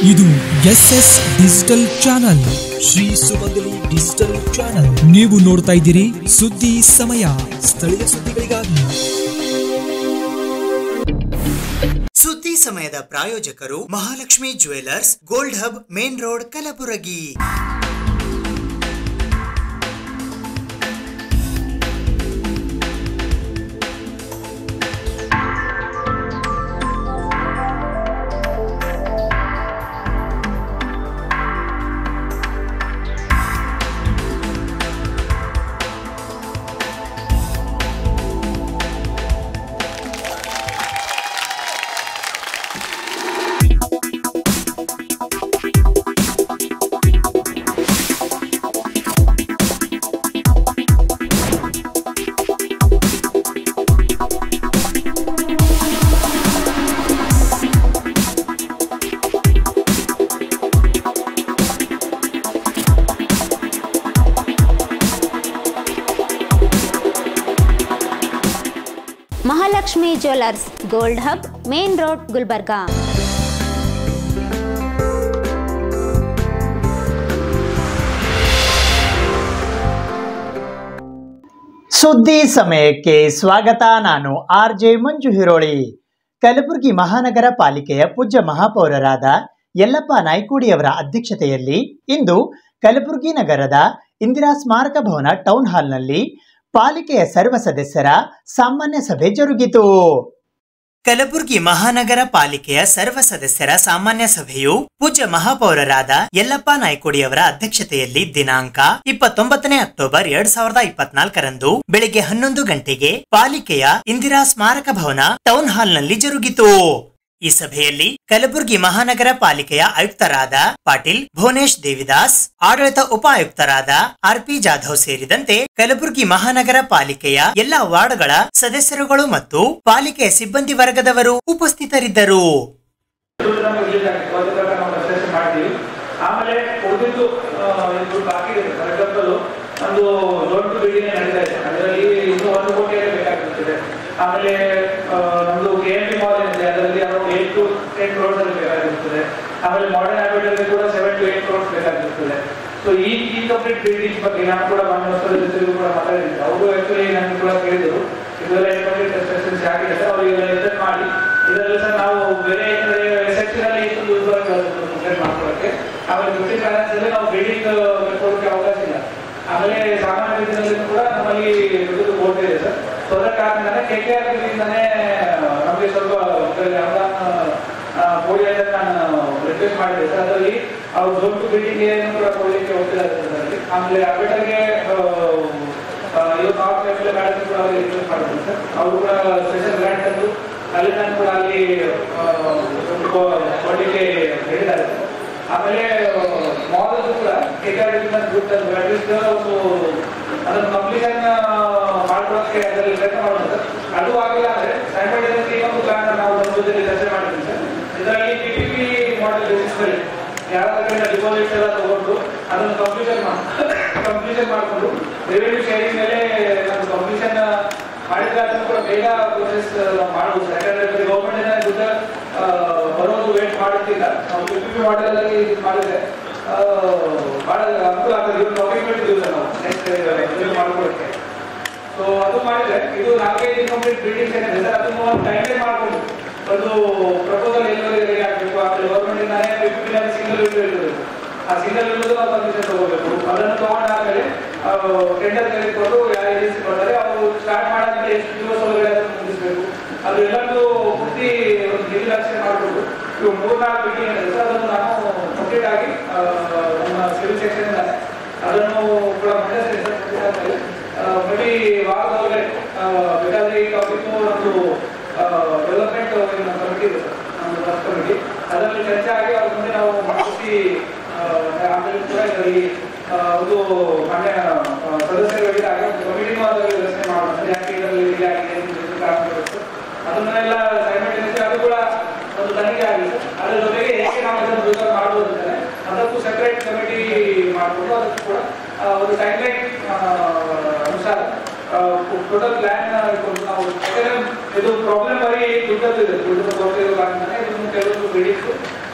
ಇದು S S digital channel Shri Sumangali digital channel ನೀವು ನೋಡ್ತಾ ಇದ್ದೀರಿ ಸುದ್ದಿ ಸಮಯ ಸ್ಥಳೀಯ ಸುದ್ದಿಗಳಿಗಾಗಿ ಸುದ್ದಿ ಸಮಯದ ಪ್ರಾಯೋಜಕರು Mahalakshmi jewellers gold hub main road Kalaburagi Mahalakshmi jewellers gold hub main road Gulbarga ಸುದ್ದಿ ಸಮಯಕ್ಕೆ ಸ್ವಾಗತ ನಾನು ಆರ್ ಜೆ ಮಂಜು ಹಿರೋಳಿ ಕಲಬುರಗಿ ಮಹಾನಗರ ಪಾಲಿಕೆಯ ಪೂಜ್ಯ ಮಹಾಪೌರರಾದ ಯಲ್ಲಪ್ಪ ನಾಯ್ಕೋಡಿಯವರ ಅಧ್ಯಕ್ಷತೆಯಲ್ಲಿ ಇಂದು ಕಲಬುರಗಿ ನಗರದ ಇಂದಿರಾ ಸ್ಮಾರಕ ಭವನ ಟೌನ್ ಹಾಲ್ನಲ್ಲಿ ಪಾಲಿಕೆಯ ಸರ್ವ ಸದಸ್ಯರ ಸಾಮಾನ್ಯ ಸಭೆ ಜರುಗಿತು ಕಲಬುರಗಿ ಮಹಾನಗರ ಪಾಲಿಕೆಯ ಸರ್ವ ಸದಸ್ಯರ ಸಾಮಾನ್ಯ ಸಭೆಯು ಪೂಜ್ಯ ಮಹಾಪೌರರಾದ ಯಲ್ಲಪ್ಪ ನಾಯ್ಕೋಡಿಯವರ ಅಧ್ಯಕ್ಷತೆಯಲ್ಲಿ ದಿನಾಂಕ ಇಪ್ಪತ್ತೊಂಬತ್ತನೇ ಅಕ್ಟೋಬರ್ ಎರಡ್ ಸಾವಿರದ ಇಪ್ಪತ್ನಾಲ್ಕರಂದು ಬೆಳಿಗ್ಗೆ ಹನ್ನೊಂದು ಗಂಟೆಗೆ ಪಾಲಿಕೆಯ ಇಂದಿರಾ ಸ್ಮಾರಕ ಭವನ ಟೌನ್ ಹಾಲ್ನಲ್ಲಿ ಜರುಗಿತು ಈ ಸಭೆಯಲ್ಲಿ ಕಲಬುರಗಿ ಮಹಾನಗರ ಪಾಲಿಕೆಯ ಆಯುಕ್ತರಾದ ಪಾಟೀಲ್ ಭುವನೇಶ್ ದೇವಿದಾಸ್ ಆಡಳಿತ ಉಪ ಆಯುಕ್ತರಾದ ಆರ್ ಪಿ ಜಾಧವ್ ಸೇರಿದಂತೆ ಕಲಬುರಗಿ ಮಹಾನಗರ ಪಾಲಿಕೆಯ ಎಲ್ಲಾ ವಾರ್ಡ್ಗಳ ಸದಸ್ಯರುಗಳು ಮತ್ತು ಪಾಲಿಕೆಯ ಸಿಬ್ಬಂದಿ ವರ್ಗದವರು ಉಪಸ್ಥಿತರಿದ್ದರು ದುಡ್ಡು ನಮಗೆ ರಿಲೀಸ್ ಆಗುತ್ತೆ ಒಂದು ಪ್ರಕಾರ ನಾವು ಕನ್ಸ್ಟ್ರಕ್ಷನ್ ಮಾಡ್ತೀವಿ ಆಮೇಲೆ ಉಳಿದಿದ್ದು ದುಡ್ಡು ಬಾಕಿ ಇದೆ ಫಾರ್ ಎಕ್ಸಾಂಪಲ್ ಒಂದು ದೊಡ್ಡ ಬಿಲ್ಡಿಂಗ್ ನಡೀತಾ ಇದೆ ಅದರಲ್ಲಿ ಇನ್ನೂ ಒಂದು ಕೋಟಿ ಬೇಕಾಗಿರ್ತದೆ ಆಮೇಲೆ ಆ, ನಮ್ದು ಕೆ ಎಂ ಪಿ ಮಾಲ್ ಏನಿದೆ ಅದರಲ್ಲಿ around eight to ten crores ಅಲ್ಲಿ ಬೇಕಾಗಿರ್ತದೆ ಆಮೇಲೆ ಮಾಡರ್ನ್ ಹಾಸ್ಪಿಟಲ್ಗೆ ಕೂಡ ಸೆವೆನ್ ಟು ಏಟ್ ಕ್ರೋರ್ಸ್ ಬೇಕಾಗಿರ್ತದೆ ಸೊ ಈ ಈ ಕಂಪ್ಲೀಟ್ ಬಿಲ್ಡಿಂಗ್ ಬಗ್ಗೆ ನಾನು ಕೂಡ ಮಾನ್ಯ ವರ್ಷದ ಜೊತೆಗೂ ಕೂಡ ಮಾತಾಡಿದ್ದೆ ಅವರು ಆಕ್ಚುಲಿ ನನಗೆ ಕೂಡ ಕೇಳಿದ್ರು ಇದೆಲ್ಲ ಇನ್ಕಂಪ್ಲೀಟ್ ಕನ್ಸ್ಟ್ರಕ್ಷನ್ಸ್ ಆಗಿದೆ ಸರ್ ಅವರಿಗೆಲ್ಲ ಎಕ್ಸೆಪ್ಟ್ ಮಾಡಿ ಇದರಲ್ಲಿ ಸರ್ ನಾವು ಬೇರೆ ಕಡೆ ಸೆಕ್ಷನಲ್ಲಿ ಇಷ್ಟು ದುಡ್ಡು ಮಾಡ್ಕೊಳ್ಳೋಕ್ಕೆ ಆಮೇಲೆ ಫಿಫ್ಟಿ ಬ್ಯಾಲೆನ್ಸ್ ಅಲ್ಲಿ ನಾವು ಬಿಲ್ಡಿಂಗ್ ಕಟ್ಕೊಳ್ಳೋಕೆ ಅವಕಾಶ ಇಲ್ಲ ಆಮೇಲೆ ಸಾಮಾನ್ಯ ರೀತಿಯಲ್ಲಿ ಕೂಡ ನಮ್ಮಲ್ಲಿ ದುಡ್ಡು ಬೋರ್ಡ್ ಇದೆ ಸರ್ ಸೊ ಅದರ ಕಾರಣದಿಂದಾನೆ ಕೆ ಕೆ ಆರ್ ಇಂದಾನೆ ನಮಗೆ ಸ್ವಲ್ಪ ಇದರಲ್ಲಿ ಅನುದಾನ ಕೊಡಿ ಅಂತ ನಾನು ರಿಕ್ವೆಸ್ಟ್ ಮಾಡಿದೆ ಸರ್ ಅದರಲ್ಲಿ ಅವ್ರು ದೊಡ್ಡ ಬಿಲ್ಡಿಂಗ್ ಏನು ಕೂಡ ಕೊಡಲಿಕ್ಕೆ ಹೋಗ್ತಿಲ್ಲ ಅದರಲ್ಲಿ ಆಮೇಲೆ ಅಬೇಟರ್ಗೆ ಇವಾಗ ಕಾಫ್ ಮೇಲೆ ಮ್ಯಾಡಮ್ ಕೂಡ ಅವ್ರಿಗೆ ರಿಕ್ವೆಸ್ಟ್ ಮಾಡಿದ್ರು ಸರ್ ಅವರು ಕೂಡ ಸ್ಪೆಷಲ್ ಗ್ರಾಂಟ್ ತಂದು ಅಲ್ಲಿ ನಾನು ಕೂಡ ಅಲ್ಲಿ ಆ, ದುಡ್ಡು ಕೊ- ಕೊಡ್ಲಿಕ್ಕೆ ಹೇಳಿದ್ದಾರೆ ಸರ್. ಆಮೇಲೆ ಮಾಲ್ ಕೂಡ ಕೆಕಾಡಿಂದ ದುಡ್ಡು ತಂದು ಅಟ್ಲೀಸ್ಟ್ ಒಂದು ಅದನ್ನು ಕಂಪ್ಲೀಷನ್ ಮಾಡ್ಕೊಳ್ಳೋಕೆ ಅದರಲ್ಲಿ ಪ್ರಯತ್ನ ಮಾಡೋದು ಸರ್ ಅದು ಆಗಿಲ್ಲ ಅಂದ್ರೆ ಸೈಮಲ್ಟೇನಿಯಸ್ಲಿ ಒಂದು ಪ್ಲಾನ್ ನಾವು ನಮ್ಮ ಜೊತೆಲಿ ಚರ್ಚೆ ಮಾಡಿದ್ವಿ ಸರ್ ಇದರಲ್ಲಿ P P P model basis ಮೇಲೆ ಯಾರಾದ್ರೂ ಕಡೆ ಡಿಪಾಸಿಟ್ ಎಲ್ಲ ತಗೊಂಡು ಅದನ್ನು ಕಂಪ್ಲೀಷನ್ ಕಂಪ್ಲೀಷನ್ ಮಾಡಿಕೊಂಡು ರೆವೆನ್ಯೂ ಶೇರಿಂಗ್ ಮೇಲೆ ನಾನು ಕಂಪ್ಲೀಷನ್ ಮಾಡಿದ್ರೆ ಅದನ್ನು ಕೂಡ ಬೇಗ ಪ್ರೊಸೆಸ್ ಮಾಡಬಹುದು ಸರ್ ಯಾಕಂದ್ರೆ ಗೌರ್ಮೆಂಟ್ ದುಡ್ಡು ಆ, ಬರೋದು ವೇಟ್ ಮಾಡುತ್ತಿಲ್ಲ ನಾವು ಪಿ ಪಿ ಪಿ ಮಾಡೆಲಲ್ಲಿ ಇದು ಮಾಡಿದ್ರೆ ಆ, ಬಹಳ ಅನುಕೂಲ ಆಗ್ತದೆ ಇವ್ರು ಡಾಕ್ಯುಮೆಂಟ್ ಇದ್ದೀವಿ ಸರ್ ನಾವು ನೆಕ್ಸ್ಟ್ ಮಾಡ್ಕೊಳ್ಳೋಕ್ಕೆ ಸೊ ಅದು ಮಾಡಿದ್ರೆ ಇದು ನಾಲ್ಕೈದು ಇನ್ಕಂಪ್ಲೀಟ್ ಬಿಲ್ಡಿಂಗ್ಸ್ ಏನಿದೆ ಸರ್ ಅದನ್ನು ಒಂದು ಟೈಮ್ ಮಾಡ್ಕೊಂಡು ಒಂದು ಪ್ರಪೋಸಲ್ ಎಲ್ಲರಿಗೆ ರೆಡಿ ಆಗಬೇಕು ಆಮೇಲೆ ಗೌರ್ಮೆಂಟ್ ಇಂದಾನೆ ಫಿಫ್ಟಿ ಸಿಂಗಲ್ ವಿಂಡೋ ಇರಬೇಕು ಆ ಸಿಂಗಲ್ ವಿಂಡೋ ನಾವು ಪರ್ಮಿಷನ್ ತಗೋಬೇಕು ಅದನ್ನು ತಗೊಂಡಾದ್ಮೇಲೆ ಟೆಂಡರ್ ತೆಗೆದುಕೊಂಡು ಯಾರು ಏಜೆನ್ಸಿ ಬರ್ತಾರೆ ಅವರು ಸ್ಟಾರ್ಟ್ ಮಾಡಾದ್ಮೇಲೆ ಎಷ್ಟು ದಿವಸ ಒಳಗಡೆ ಅದನ್ನು ಮುಗಿಸ್ಬೇಕು ಅದು ಎಲ್ಲರೂ ಪೂರ್ತಿ ಒಂದು ನಿರ್ಲಕ್ಷ್ಯ ಮಾಡಿಕೊಂಡು ಇವು ಮೂರ್ನಾಲ್ಕು ಬಿಲ್ಡಿಂಗ್ ಏನಿದೆ ಸರ್ ಅದನ್ನು ನಾನು ಕಂಪ್ಲೀಟ್ ಆಗಿ ಆ, ನಮ್ಮ ಸಿವಿಲ್ ಸೆಕ್ಷನ್ ಇಂದಾನೆ ಅದನ್ನು ಕೂಡ ಮಂಡಿಸ್ತೀನಿ ಸರ್ ಕಂಪ್ಲೀಟ್ ಆದ್ಮೇಲೆ ಆ, ಪ್ರತಿ ವಾರದೊಳಗಡೆ ಆ, ಬೇಕಾದ್ರೆ ಈ ಟಾಪಿಕ್ ನಮ್ಮದು ಡೆವಲಪ್ಮೆಂಟ್ ಕಮಿಟಿ ಇದೆ ಸರ್ ನಮ್ಮದು ಫಸ್ಟ್ ಕಮಿಟಿ ಅದರಲ್ಲಿ ಚರ್ಚೆ ಆಗಿ ಅದ್ರ ಮುಂದೆ ನಾವು ಮಾಡಿಸಿ ಆಮೇಲೆ ಕೂಡ ಇದರಲ್ಲಿ ಆ, ಒಂದು ಮಾನ್ಯ ಆ, ಸದಸ್ಯರುಗಳಿಗಾಗಿ ಒಂದು ಕಮಿಟಿನೂ ಅದರಲ್ಲಿ ವ್ಯವಸ್ಥೆ ಮಾಡೋಣ ಸರ್ ಯಾಕೆ ಇದರಲ್ಲಿ ಹೀಗೆ ಆಗಿದೆ ಅಂತ ಹೇಳಿ ಕಾರಣ ಇರುತ್ತೆ. ಅದನ್ನೆಲ್ಲ ಸೈಮಲ್ಟೇನಿಯಸ್ಲಿ ಅದು ಕೂಡ ಒಂದು ತನಿಖೆ ಆಗಿದೆ ಅದ್ರ ಜೊತೆಗೆ ಹೇಗೆ ನಾವು ಇದನ್ನು ರಿಸರ್ವ್ ಮಾಡ್ಬೋದು ಅಂತಾನೆ ಅದಕ್ಕೂ ಸೆಪರೇಟ್ ಕಮಿಟಿ ಮಾಡಿಕೊಂಡು ಅದಕ್ಕೂ ಕೂಡ ಆ, ಒಂದು ಟೈಮ್ಲೈನ್ ಅನುಸಾರ ಟೋಟಲ್ ಪ್ಲಾನ್ ಇಟ್ಕೊಂಡು ನಾವು ಯಾಕಂದ್ರೆ ಇದು ಪ್ರಾಬ್ಲಮ್ ಬರೀ ದುಡ್ಡದ್ದು ಇದೆ ದುಡ್ಡು ಕೊರತೆ ಇರೋ ಕಾರಣನೇ ಇದನ್ನು ಕೆಲವೊಂದು ಬಿಡಿಸು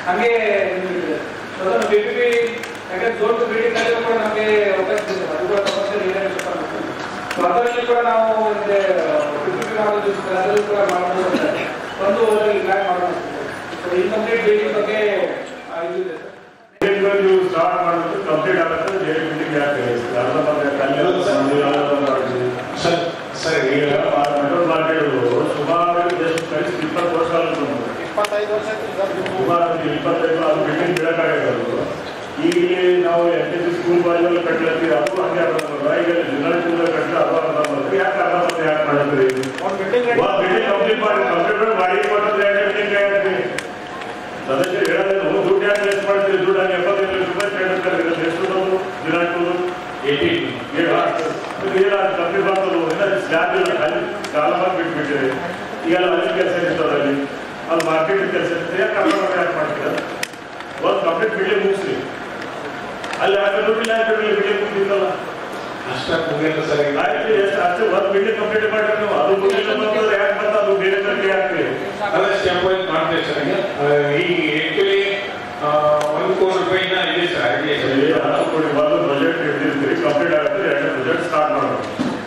ಹಂಗೆ ಅದನ್ನು ಬಿ ಪಿ ಪಿ ಯಾಕಂದ್ರೆ ದೊಡ್ಡ ಬಿಲ್ಡಿಂಗ್ ಅಲ್ಲಿ ಕೂಡ ನಮಗೆ ಅವಕಾಶ ಇದೆ ಅದು ಕೂಡ ಸಮಸ್ಯೆ ಇದೆ ಸೊ ಅದರಲ್ಲಿ ಕೂಡ ನಾವು ಹಿಂದೆ ಬಿ ಪಿ ಪಿ ಮಾಡೋದು ಅದರಲ್ಲಿ ಕೂಡ ಮಾಡಬಹುದು ಅಂತ ಒಂದು ಅದರಲ್ಲಿ ಪ್ಲಾನ್ ಮಾಡೋದು ಸೊ ಇನ್ಕಂಪ್ಲೀಟ್ ಬಿಲ್ಡಿಂಗ್ ಬಗ್ಗೆ ಆ, ಇದು ಇದೆ ಸರ್ ನೀವು ಸ್ಟಾರ್ಟ್ ಮಾಡೋದು ಕಂಪ್ಲೀಟ್ ಆಗುತ್ತೆ ಬೇರೆ ಬಿಲ್ಡಿಂಗ್ ಯಾಕೆ ಅರ್ಧ ಬರ್ಧ ಕಲ್ಲು ಸಂದು ಯಾವ್ದೋ ಮಾಡ್ತೀವಿ. ಸರ್ ಸರ್ ಈಗ ಮೆಟ್ರೋಲ್ ಮಾರ್ಕೆಟ್ ಸುಮಾರು ಎಷ್ಟು ಕನಿಷ್ಠ ಇಪ್ಪತ್ತು ವರ್ಷ ಆಗುತ್ತೆ ನಮ್ಗೆ. ಇಪ್ಪತ್ತೈದು ವರ್ಷ ಆಯ್ತು ಸರ್ ನೀವು ಸುಮಾರು ಒಂದು ಇಪ್ಪತ್ತೈದು ಅದು ಬಿಲ್ಡಿಂಗ್ ಬಿಡಕ್ಕಾಗಿರೋದು ಈಗ ಇಲ್ಲಿ ನಾವು ಎಲ್ ಕೆ ಜಿ ಸ್ಕೂಲ್ ಬಾಜಲ್ಲಿ ಕಟ್ಲತ್ತೀವಿ ಅದು ಹಂಗೆ ಅರ್ಧ ಬರ್ಧ ಈಗ ಜಿಲ್ಲಾ ಸ್ಕೂಲ್ ಕಟ್ಟಲೆ ಅದು ಅರ್ಧ ಬರ್ಧ ಯಾಕೆ ಅರ್ಧ ಬರ್ಧ ಯಾಕೆ ಮಾಡಿದ್ರಿ ಒಂದು ಬಿಲ್ಡಿಂಗ್ ರೆಡಿ ಒಂದು ಬಿಲ್ಡಿಂಗ್ ಕಂಪ್ಲೀಟ್ ಮಾಡಿ ಕಂಪ್ಲೀಟ್ ಮಾಡಿ ಮಾಡಿ ಕೊಟ್ಟರೆ ಎರಡು ಬಿಲ್ಡಿಂಗ್ ಯಾಕೆ ಸದಸ್ಯರು ಹೇಳೋದು ದುಡ್ಡು ಯಾಕೆ ವೇಸ್ಟ್ ಮಾಡ್ತೀರಿ ದುಡ್ಡು ಹಂಗೆ ಎಪ್ಪತ್ತೈದು ಲಕ್ಷ ರೂಪಾಯಿ ಕೇಳಿರ್ತಾರೆ ಇದರಲ್ಲಿ ಎಷ್ಟು ದುಡ್ಡು ದಿನಾಂಕಗಳು ಏಯ್ಟಿ ಏಳು ಕಂಪ್ಲೀಟ್ ಮಾಡ್ಬೋದು ಇನ್ನ ಸ್ಲ್ಯಾಬ್ ಇಲ್ಲ ಖಾಲಿ ಕಾಲ ಬಿಟ್ಬಿಟ್ಟಿದೆ ಈಗೆಲ್ಲ ಅಲ್ಲಿ ಕೆಲಸ ಇರ್ತದೆ ಅಲ್ಲಿ ಅಲ್ಲಿ ಮಾರ್ಕೆಟ್ ಕೆಲಸ ಇರ್ತದೆ ಯಾಕೆ ಅರ್ಧ ಬರ್ಧ ಯಾಕೆ ಮಾಡ್ತೀರಾ ಒಂದು ಕಂಪ್ಲೀಟ್ ಬಿಲ್ಡಿಂಗ್ ಮುಗಿಸಿ ಅಲ್ಲಿ ಯಾಕೆ ದುಡ್ಡಿಲ್ಲ ಯಾಕೆ ಬಿಲ್ಡಿಂಗ್ ಮುಗಿದಿತ್ತಲ್ಲ ಅಷ್ಟಕ್ಕೆ ಮುಗಿಯಲ್ಲ ಸರ್ ಈಗ ಆಯ್ತು ಎಷ್ಟು ಅಷ್ಟೇ ಒಂದು ಬಿಲ್ಡಿಂಗ್ ಕಂಪ್ಲೀಟ್ ಮಾಡಿ ನೀವು ಅದು ಮುಗಿಲಿಲ್ಲ ಅಂತಂದ್ರೆ ಯಾಕೆ ಬಂತ ಅದು ಬೇರೆ ಬೇರೆ ಯಾಕೆ ಅದೇ ಸ್ಟೆಪ್ ವೈಸ್ ಮಾಡ್ತೇವೆ ಸರ್ ಈಗ ಆ, ಈಗ ಆಕ್ಚುಲಿ ಒಂದು ಕೋಟಿ ರೂಪಾಯಿನ ಇದೆ ಸರ್ ಆಗಿದೆ ಸರ್ ಇಲ್ಲಿ ಹತ್ತು ಕೋಟಿ ಬಂದು ಬಜೆಟ್ ಇಟ್ಟಿರ್ತೀರಿ ಕಂಪ್ಲೀಟ್ ಆಗುತ್ತೆ ಎರಡು ಬಜೆಟ್ ಸ್ಟಾರ್ಟ್ ಮಾಡೋದು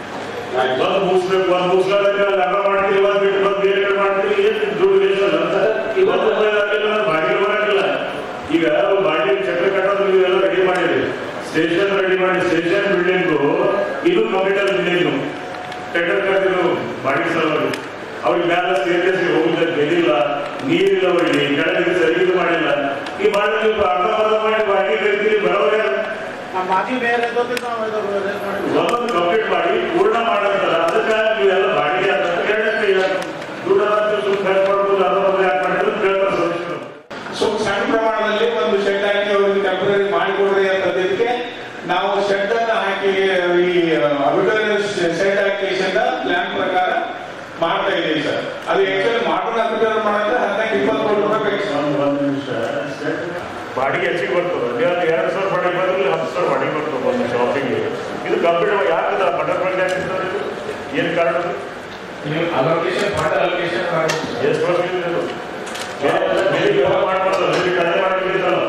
ಒಂದು ಮುಗಿಸ್ಬೇಕು ಒಂದು ಮುಗಿಸ್ಲಾದ್ರೆ ಅಲ್ಲಿ ಅರ್ಧ ಮಾಡ್ತೀವಿ ಒಂದು ಬಿಟ್ಟು ಬಂದು ಬೇರೆ ಕಡೆ ಮಾಡ್ತೀವಿ ಏನು ದುಡ್ಡು ವೇಸ್ಟ್ ಅಲ್ಲ ಅಂತ ಇವತ್ತು ರೂಪಾಯಿ ಆಗಿಲ್ಲ ಬಾಡಿಗೆ ಬರಂಗಿಲ್ಲ ಈಗ ಬಾಡಿಗೆ ಚಕ್ರ ಕಟ್ಟೋದು ನೀವೆಲ್ಲ ರೆಡಿ ಮಾಡಿರಿ ಸ್ಟೇಷನ್ ರೆಡಿ ಮಾಡಿ ಸ್ಟೇಷನ್ ಬಿಲ್ಡಿಂಗು ಇದು ಕಂಪ್ಯೂಟರ್ ಬಿಲ್ಡಿಂಗು ಟೆಂಡರ್ ಕರೆದಿರು ಬಾಡಿಗೆ ಸಲುವಾಗಿ ಅವ್ರಿಗೆ ಮ್ಯಾಲ ಸ್ಟೇಟಸ್ ಹೋಗಿಲ್ಲ ಬೆಳಿಲ್ಲ ನೀರಿಲ್ಲ ಒಳ್ಳಿ ಕೆಳಗೆ ಸರಿ ಇದು ಮಾಡಿಲ್ಲ ಈ ಮಾಡಿ ನೀವು ಅರ್ಧ ಅರ್ಧ ಮಾಡಿ ಬಾಡಿಗೆ ಕರಿತೀರಿ ಬರೋರು ಯಾರು? ನಮ್ಮ ಮಾಜಿ ಮೇಯರ್ ಇದ್ದೋದ್ರಿಂದ ನಾವು ಇದು raise ಮಾಡಿದ್ವಿ. ಒಂದೊಂದು ಕಂಪ್ಲೀಟ್ ಮಾಡಿ ಪೂರ್ಣ ಮಾಡಂತಾರ ಅದಕ್ಕೆ ನೀವೆಲ್ಲ ಬಾಡಿಗೆ ಅಂತ ಕೇಳಕ್ಕೆ ದುಡ್ಡು ಸುಮ್ಮನೆ ಖರ್ಚು ಮಾಡ್ಬೋದು ಅರ್ಧ ಅರ್ಧ ಯಾಕೆ ಮಾಡಿದ್ರು ಕೇಳ್ತಾರೆ ಸದಸ್ಯರು ಸೊ ಸಣ್ಣ ಪ್ರಮಾಣದಲ್ಲಿ ಒಂದು ಶೆಡ್ ಹಾಕಿ ಅವ್ರಿಗೆ ಟೆಂಪರರಿ ಮಾಡಿಕೊಡ್ರಿ ಅಂತದಕ್ಕೆ ನಾವು ಶೆಡ್ ಅನ್ನ ಹಾಕಿ ಈ ಅಬಿಟರ್ ಶೆಡ್ ಹಾಕಿಸಿಂದ ಪ್ಲಾನ್ ಪ್ರಕಾರ ಮಾಡ್ತಾ ಇದೀವಿ ಸರ್ ಅದು ಆಕ್ಚುಲಿ ಮಾಡರ್ನ್ ಅಬಿಟರ್ ಮಾಡಿದ್ರೆ ಹದಿನೈದು ಇಪ್ಪತ್ತು ಕೋಟಿ ರೂಪಾಯಿ ಬೇಕು ಸರ್ ಒಂದು ಒಂದು ನಿಮಿಷ ಬಾಡಿಗೆ ಹೆಚ್ಚಿಗೆ ಬರ್ತದೆ ನೀವು ಎರಡು ಸಾವಿರ ಬಾಡಿಗೆ ಬಂದ್ರೆ ಹತ್ತು ಸಾವಿರ ಬಾಡಿಗೆ ಬರ್ತದೆ ಒಂದು ಶಾಪಿಂಗ್ ಇದು ಕಂಪ್ಯೂಟರ್ ಯಾಕೆ ಬಟರ್ ಬಂಡ್ ಯಾಕೆ ಇರ್ತದೆ ಇದು? ಏನು ಕಾರಣ ಅದು? ಅಲೋಕೇಶನ್ ಫಂಡ್ ಅಲೋಕೇಶನ್ ಎಷ್ಟು ವರ್ಷ ಇದು? ಬೇರೆ ಬೇರೆ ವ್ಯವಹಾರ ಮಾಡ್ಬೋದು ಬೇರೆ ಕಡಿಮೆ ಮಾಡಿರ್ತಾರಲ್ಲ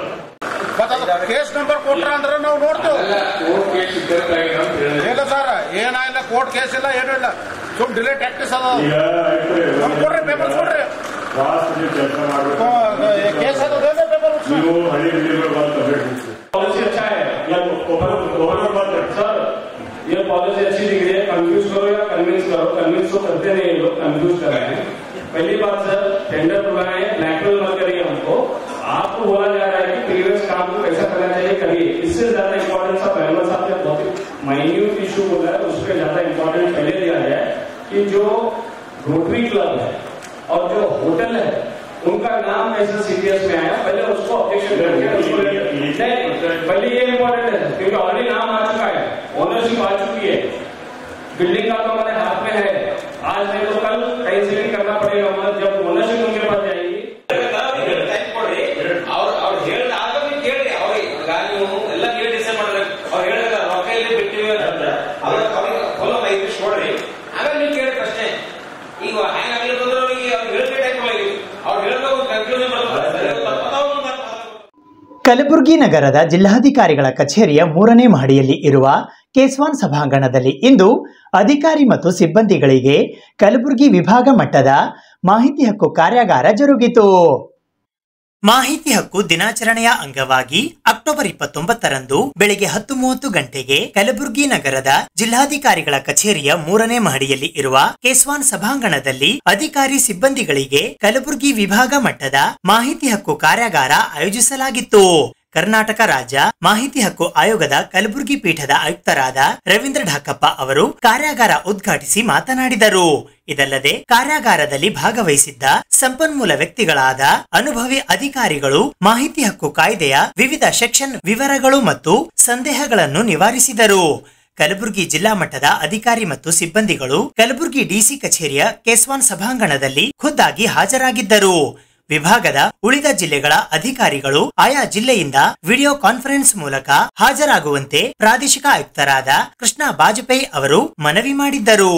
ಕೇಸ್ ನಂಬರ್ ಕೊಟ್ರ ಅಂದ್ರೆ ನಾವು ನೋಡ್ತೇವೆ ಕೋರ್ಟ್ ಕೇಸ್ ಇದ್ದಕ್ಕಾಗಿ ಅಂತ ಹೇಳಿದ್ರೆ ಇಲ್ಲ ಸರ್ ಏನಾಗಿಲ್ಲ ಕೋರ್ಟ್ ಕೇಸ್ ಇಲ್ಲ ಏನೂ ಇಲ್ಲ ಸುಮ್ ಡಿಲೇ ಟ್ಯಾಕ್ಟಿಸ್ ಅದ ಈಗ ಆಯ್ತು ನಮ್ಗೆ ಕೊಡ್ರಿ ಪೇಪರ್ಸ್ ಕೊಡ್ರಿ ವಾಸ್ ಕೆಲಸ ಮಾಡಬೇಕು ಕೇಸ್ ಅದ ಪೇಪರ್ ನೀವು ಹಳ್ಳಿ ಬಿಲ್ಡಿಂಗ್ ಬಂದು ಕಂಪ್ಲೀಟ್ ಮುಗಿಸಿ पॉलिसी अच्छा है या ओवर ओवर मत सर ये पॉलिसी अच्छी दिख रही है कंफ्यूज करो या कन्विंस करो कन्विंस तो करते नहीं ये लोग कंफ्यूज कर रहे हैं पहली बात सर टेंडर बुलाए ब्लैकमेल मत करिए हमको आपको बोला जा रहा है कि प्रीवियस काम को कैसा करना चाहिए करिए इससे ज्यादा इम्पोर्टेंस आप अहमद साहब ने बहुत ही माइन्यूट इशू बोला है उस पर ज्यादा इम्पोर्टेंस पहले दिया जाए कि जो रोटरी क्लब है और जो होटल है उनका नाम ऐसे सीरियस में आया पहले उसको ऑब्जेक्शन करके उसको ले- नहीं, पहले ये इम्पोर्टेंट है क्योंकि ऑलरेडी नाम आ चुका है ओनरशिप आ चुकी है बिल्डिंग का तो हमारे हाथ में है आज नहीं तो कल कहीं से भी करना पड़ेगा हमारा जब ओनरशिप उनके पास जाएगी ಕೊಡ್ರಿ ಅವ್ರು ಅವ್ರು ಹೇಳಿದ ಆಗ ನೀವು ಕೇಳ್ರಿ ಅವ್ರಿಗೆ ನೀವು ಎಲ್ಲ ಕೇಳಿ ಡಿಸೈಡ್ ಮಾಡ್ಬೇಕು ಅವ್ರು ಹೇಳಿದ ರೊಕ್ಕ ಇಲ್ಲಿ ಬಿಟ್ಟಿವಿ ಅಂತ ಅವ್ರ ಅವ್ರಿಗೆ ಫಾಲೋ ಐದು ನಿಮಿಷ ಕೊಡ್ರಿ ಆಮೇಲೆ ನೀವು ಕೇಳಿ ಪ್ರಶ್ನೆ ಈಗ ಹ್ಯಾಂಗ್ ಆಗ್ಲಿಲ್ಲ ಅಂದ್ರೆ ಅವ್ರಿಗೆ ಅವ್ರು ಹೇಳಿದ ಟೈಪ್ ಅವ್ರು ಹೇಳಿದಾಗ ಕನ್ಫ್ಯೂಷನ್ ಬರ್ತದೆ ತಪ್ಪದವ್ರು ಕಲಬುರಗಿ ನಗರದ ಜಿಲ್ಲಾಧಿಕಾರಿಗಳ ಕಚೇರಿಯ ಮೂರನೇ ಮಹಡಿಯಲ್ಲಿ ಇರುವ ಕೇಸ್ವಾನ್ ಸಭಾಂಗಣದಲ್ಲಿ ಇಂದು ಅಧಿಕಾರಿ ಮತ್ತು ಸಿಬ್ಬಂದಿಗಳಿಗೆ ಕಲಬುರಗಿ ವಿಭಾಗ ಮಟ್ಟದ ಮಾಹಿತಿ ಹಕ್ಕು ಕಾರ್ಯಾಗಾರ ಜರುಗಿತು ಮಾಹಿತಿ ಹಕ್ಕು ದಿನಾಚರಣೆಯ ಅಂಗವಾಗಿ ಅಕ್ಟೋಬರ್ ಇಪ್ಪತ್ತೊಂಬತ್ತರಂದು ಬೆಳಿಗ್ಗೆ ಹತ್ತು ಮೂವತ್ತು ಗಂಟೆಗೆ ಕಲಬುರಗಿ ನಗರದ ಜಿಲ್ಲಾಧಿಕಾರಿಗಳ ಕಚೇರಿಯ ಮೂರನೇ ಮಹಡಿಯಲ್ಲಿ ಇರುವ ಕೇಸ್ವಾನ್ ಸಭಾಂಗಣದಲ್ಲಿ ಅಧಿಕಾರಿ ಸಿಬ್ಬಂದಿಗಳಿಗೆ ಕಲಬುರಗಿ ವಿಭಾಗ ಮಟ್ಟದ ಮಾಹಿತಿ ಹಕ್ಕು ಕಾರ್ಯಾಗಾರ ಆಯೋಜಿಸಲಾಗಿತ್ತು ಕರ್ನಾಟಕ ರಾಜ್ಯ ಮಾಹಿತಿ ಹಕ್ಕು ಆಯೋಗದ ಕಲಬುರಗಿ ಪೀಠದ ಆಯುಕ್ತರಾದ ರವೀಂದ್ರ ಢಾಕಪ್ಪ ಅವರು ಕಾರ್ಯಾಗಾರ ಉದ್ಘಾಟಿಸಿ ಮಾತನಾಡಿದರು ಇದಲ್ಲದೆ ಕಾರ್ಯಾಗಾರದಲ್ಲಿ ಭಾಗವಹಿಸಿದ್ದ ಸಂಪನ್ಮೂಲ ವ್ಯಕ್ತಿಗಳಾದ ಅನುಭವಿ ಅಧಿಕಾರಿಗಳು ಮಾಹಿತಿ ಹಕ್ಕು ಕಾಯ್ದೆಯ ವಿವಿಧ ಸೆಕ್ಷನ್ ವಿವರಗಳು ಮತ್ತು ಸಂದೇಹಗಳನ್ನು ನಿವಾರಿಸಿದರು ಕಲಬುರಗಿ ಜಿಲ್ಲಾ ಮಟ್ಟದ ಅಧಿಕಾರಿ ಮತ್ತು ಸಿಬ್ಬಂದಿಗಳು ಕಲಬುರಗಿ ಡಿಸಿ ಕಚೇರಿಯ ಕೇಸ್ವಾನ್ ಸಭಾಂಗಣದಲ್ಲಿ ಖುದ್ದಾಗಿ ಹಾಜರಾಗಿದ್ದರು ವಿಭಾಗದ ಉಳಿದ ಜಿಲ್ಲೆಗಳ ಅಧಿಕಾರಿಗಳು ಆಯಾ ಜಿಲ್ಲೆಯಿಂದ ವಿಡಿಯೋ ಕಾನ್ಫರೆನ್ಸ್ ಮೂಲಕ ಹಾಜರಾಗುವಂತೆ ಪ್ರಾದೇಶಿಕ ಆಯುಕ್ತರಾದ ಕೃಷ್ಣ ಬಾಜಪೇಯಿ ಅವರು ಮನವಿ ಮಾಡಿದ್ದರು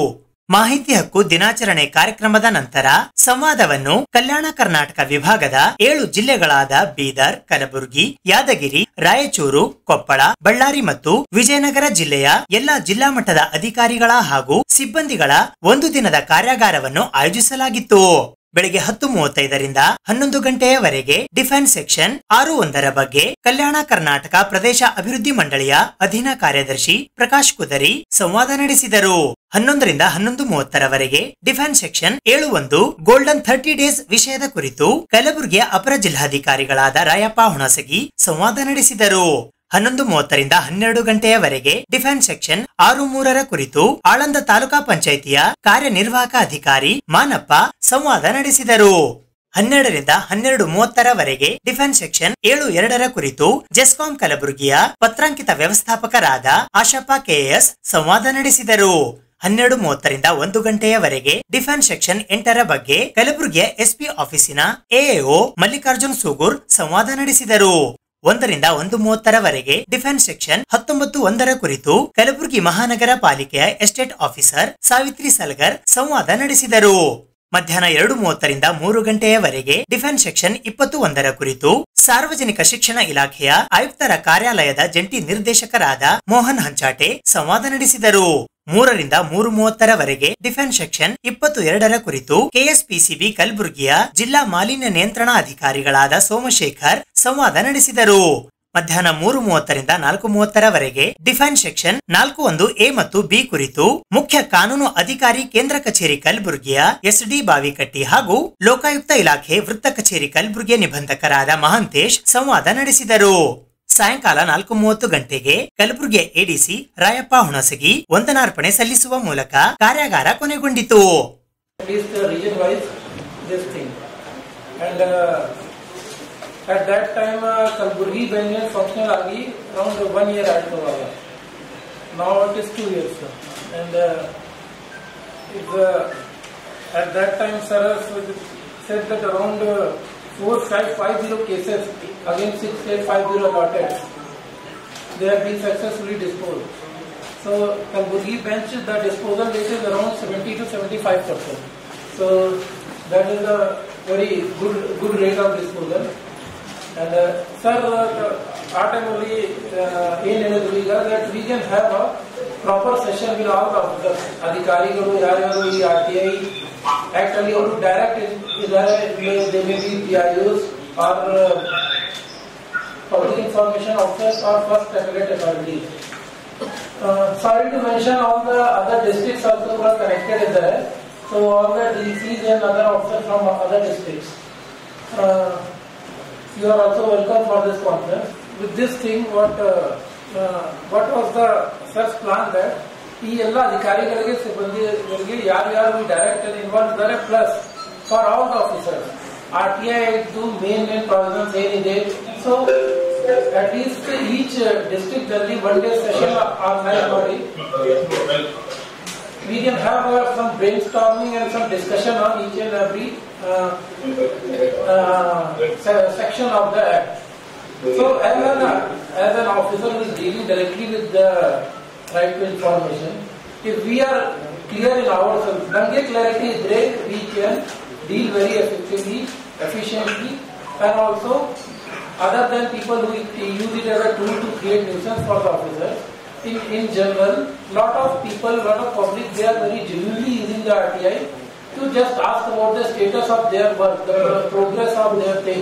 ಮಾಹಿತಿ ಹಕ್ಕು ದಿನಾಚರಣೆ ಕಾರ್ಯಕ್ರಮದ ನಂತರ ಸಂವಾದವನ್ನು ಕಲ್ಯಾಣ ಕರ್ನಾಟಕ ವಿಭಾಗದ ಏಳು ಜಿಲ್ಲೆಗಳಾದ ಬೀದರ್ ಕಲಬುರಗಿ ಯಾದಗಿರಿ ರಾಯಚೂರು ಕೊಪ್ಪಳ ಬಳ್ಳಾರಿ ಮತ್ತು ವಿಜಯನಗರ ಜಿಲ್ಲೆಯ ಎಲ್ಲಾ ಜಿಲ್ಲಾ ಮಟ್ಟದ ಅಧಿಕಾರಿಗಳ ಹಾಗೂ ಸಿಬ್ಬಂದಿಗಳ ಒಂದು ದಿನದ ಕಾರ್ಯಾಗಾರವನ್ನು ಆಯೋಜಿಸಲಾಗಿತ್ತು ಬೆಳಗ್ಗೆ ಹತ್ತು ಮೂವತ್ತೈದರಿಂದ ಹನ್ನೊಂದು ಗಂಟೆಯವರೆಗೆ ಡಿಫೆನ್ಸ್ ಸೆಕ್ಷನ್ ಆರು ಒಂದರ ಬಗ್ಗೆ ಕಲ್ಯಾಣ ಕರ್ನಾಟಕ ಪ್ರದೇಶ ಅಭಿವೃದ್ಧಿ ಮಂಡಳಿಯ ಅಧೀನ ಕಾರ್ಯದರ್ಶಿ ಪ್ರಕಾಶ್ ಕುದರಿ ಸಂವಾದ ನಡೆಸಿದರು ಹನ್ನೊಂದರಿಂದ ಹನ್ನೊಂದು ಮೂವತ್ತರವರೆಗೆ ಡಿಫೆನ್ಸ್ ಸೆಕ್ಷನ್ ಏಳು ಒಂದು ಗೋಲ್ಡನ್ ಥರ್ಟಿ ಡೇಸ್ ವಿಷಯದ ಕುರಿತು ಕಲಬುರಗಿಯ ಅಪರ ಜಿಲ್ಲಾಧಿಕಾರಿಗಳಾದ ರಾಯಪ್ಪ ಹುಣಸಗಿ ಸಂವಾದ ನಡೆಸಿದರು ಹನ್ನೊಂದು ಮೂವತ್ತರಿಂದ ಹನ್ನೆರಡು ಗಂಟೆಯವರೆಗೆ ಡಿಫೆನ್ಸ್ ಸೆಕ್ಷನ್ ಆರು ಮೂರರ ಕುರಿತು ಆಳಂದ ತಾಲೂಕಾ ಪಂಚಾಯಿತಿಯ ಕಾರ್ಯನಿರ್ವಾಹಕ ಅಧಿಕಾರಿ ಮಾನಪ್ಪ ಸಂವಾದ ನಡೆಸಿದರು ಹನ್ನೆರಡರಿಂದ ಹನ್ನೆರಡು ಮೂವತ್ತರವರೆಗೆ ಡಿಫೆನ್ಸ್ ಸೆಕ್ಷನ್ ಏಳು ಎರಡರ ಕುರಿತು ಜೆಸ್ಕಾಂ ಕಲಬುರಗಿಯ ಪತ್ರಾಂಕಿತ ವ್ಯವಸ್ಥಾಪಕರಾದ ಆಶಪ್ಪ ಕೆಎಸ್ ಸಂವಾದ ನಡೆಸಿದರು ಹನ್ನೆರಡು ಮೂವತ್ತರಿಂದ ಒಂದು ಗಂಟೆಯವರೆಗೆ ಡಿಫೆನ್ಸ್ ಸೆಕ್ಷನ್ ಎಂಟರ ಬಗ್ಗೆ ಕಲಬುರಗಿಯ ಎಸ್ಪಿ ಆಫೀಸಿನ ಎಎಒ ಮಲ್ಲಿಕಾರ್ಜುನ್ ಸೂಗೂರ್ ಸಂವಾದ ನಡೆಸಿದರು ಒಂದರಿಂದ ಒಂದು ಮೂವತ್ತರವರೆಗೆ ಡಿಫೆನ್ಸ್ ಸೆಕ್ಷನ್ ಹತ್ತೊಂಬತ್ತು ಒಂದರ ಕುರಿತು ಕಲಬುರಗಿ ಮಹಾನಗರ ಪಾಲಿಕೆಯ ಎಸ್ಟೇಟ್ ಆಫೀಸರ್ ಸಾವಿತ್ರಿ ಸಲ್ಗರ್ ಸಂವಾದ ನಡೆಸಿದರು ಮಧ್ಯಾಹ್ನ ಎರಡು ಮೂವತ್ತರಿಂದ ಮೂರು ಗಂಟೆಯವರೆಗೆ ಡಿಫೆನ್ಸ್ ಸೆಕ್ಷನ್ ಇಪ್ಪತ್ತು ಒಂದರ ಕುರಿತು ಸಾರ್ವಜನಿಕ ಶಿಕ್ಷಣ ಇಲಾಖೆಯ ಆಯುಕ್ತರ ಕಾರ್ಯಾಲಯದ ಜಂಟಿ ನಿರ್ದೇಶಕರಾದ ಮೋಹನ್ ಹಂಚಾಟೆ ಸಂವಾದ ನಡೆಸಿದರು ಮೂರರಿಂದ ಮೂರು ಮೂವತ್ತರವರೆಗೆ ಡಿಫೆನ್ಸ್ ಸೆಕ್ಷನ್ ಇಪ್ಪತ್ತು ಎರಡರ ಕುರಿತು ಕೆಎಸ್ಪಿಸಿಬಿ ಕಲಬುರಗಿಯ ಜಿಲ್ಲಾ ಮಾಲಿನ್ಯ ನಿಯಂತ್ರಣ ಅಧಿಕಾರಿಗಳಾದ ಸೋಮಶೇಖರ್ ಸಂವಾದ ನಡೆಸಿದರು ಮಧ್ಯಾಹ್ನ ಮೂರು ಮೂವತ್ತರಿಂದ ನಾಲ್ಕು ಮೂವತ್ತರವರೆಗೆ ಡಿಫೆನ್ಸ್ ಸೆಕ್ಷನ್ ನಾಲ್ಕು ಒಂದು ಎ ಮತ್ತು ಬಿ ಕುರಿತು ಮುಖ್ಯ ಕಾನೂನು ಅಧಿಕಾರಿ ಕೇಂದ್ರ ಕಚೇರಿ ಕಲಬುರಗಿಯ ಎಸ್ಡಿ ಬಾವಿಕಟ್ಟಿ ಹಾಗೂ ಲೋಕಾಯುಕ್ತ ಇಲಾಖೆ ವೃತ್ತ ಕಚೇರಿ ಕಲಬುರಗಿಯ ನಿಬಂಧಕರಾದ ಮಹಾಂತೇಶ್ ಸಂವಾದ ನಡೆಸಿದರು ಸಾಯಂಕಾಲ ನಾಲ್ಕು ಮೂವತ್ತು ಗಂಟೆಗೆ ಕಲಬುರಗಿಯ ಎಡಿಸಿ ರಾಯಪ್ಪ ಹುಣಸಗಿ ವಂದನಾರ್ಪಣೆ ಸಲ್ಲಿಸುವ ಮೂಲಕ ಕಾರ್ಯಾಗಾರ ಕೊನೆಗೊಂಡಿತು At least uh, region wise, this thing. And uh, at that time, uh, Kalburgi Benjamin functional agi around one year add to our. Now it is two years. sir. And uh, it, uh, at that time, sir said that around uh, four, five, five zero cases against six, eight, five zero allotted. They have been successfully disposed. So Kalburgi bench, the disposal rate is around 70 to 75 percent. So that is a very good good rate of disposal. And uh, sir, uh, ಆ ಟೈಮಲ್ಲಿ ಏನು ಹೇಳಿದ್ರು ಈಗ that we can have a proper session will all officers ಅಧಿಕಾರಿಗಳು ಯಾರ್ಯಾರು ಈ R T I act ಅಲ್ಲಿ ಅವರು ಡೈರೆಕ್ಟ್ ಇದ್ದಾರೆ they may be P I use are public information officers are first appellate authorities Uh, sorry to mention all the other districts also who are connected in there. So all the DCs and other officers from other districts. Uh, you are also welcome for this conference. With this thing, what uh, uh, what was the first plan that ಈ ಎಲ್ಲ ಅಧಿಕಾರಿಗಳಿಗೆ ಸಿಬ್ಬಂದಿಗಳಿಗೆ ಯಾರ್ಯಾರು direct involve ಇದ್ದಾರೆ plus for all the officers R T I main main provisions ಏನಿದೆ so at least each uh, district ಅಲ್ಲಿ one day session organize ಮಾಡಿ we can have uh, some brainstorming and some discussion on each and every uh, uh, se- section of the act. So as an, as an officer who is dealing directly with the right to information, if we are clear in ourselves, ನಮಗೆ clarity ಇದ್ರೆ we can deal very effectively, efficiently and also other than people who use it as a tool to create nuisance for the officers, in, in general, lot of people, lot of public, they are very genuinely using the RTI to just ask about the status of their work, the progress of their thing.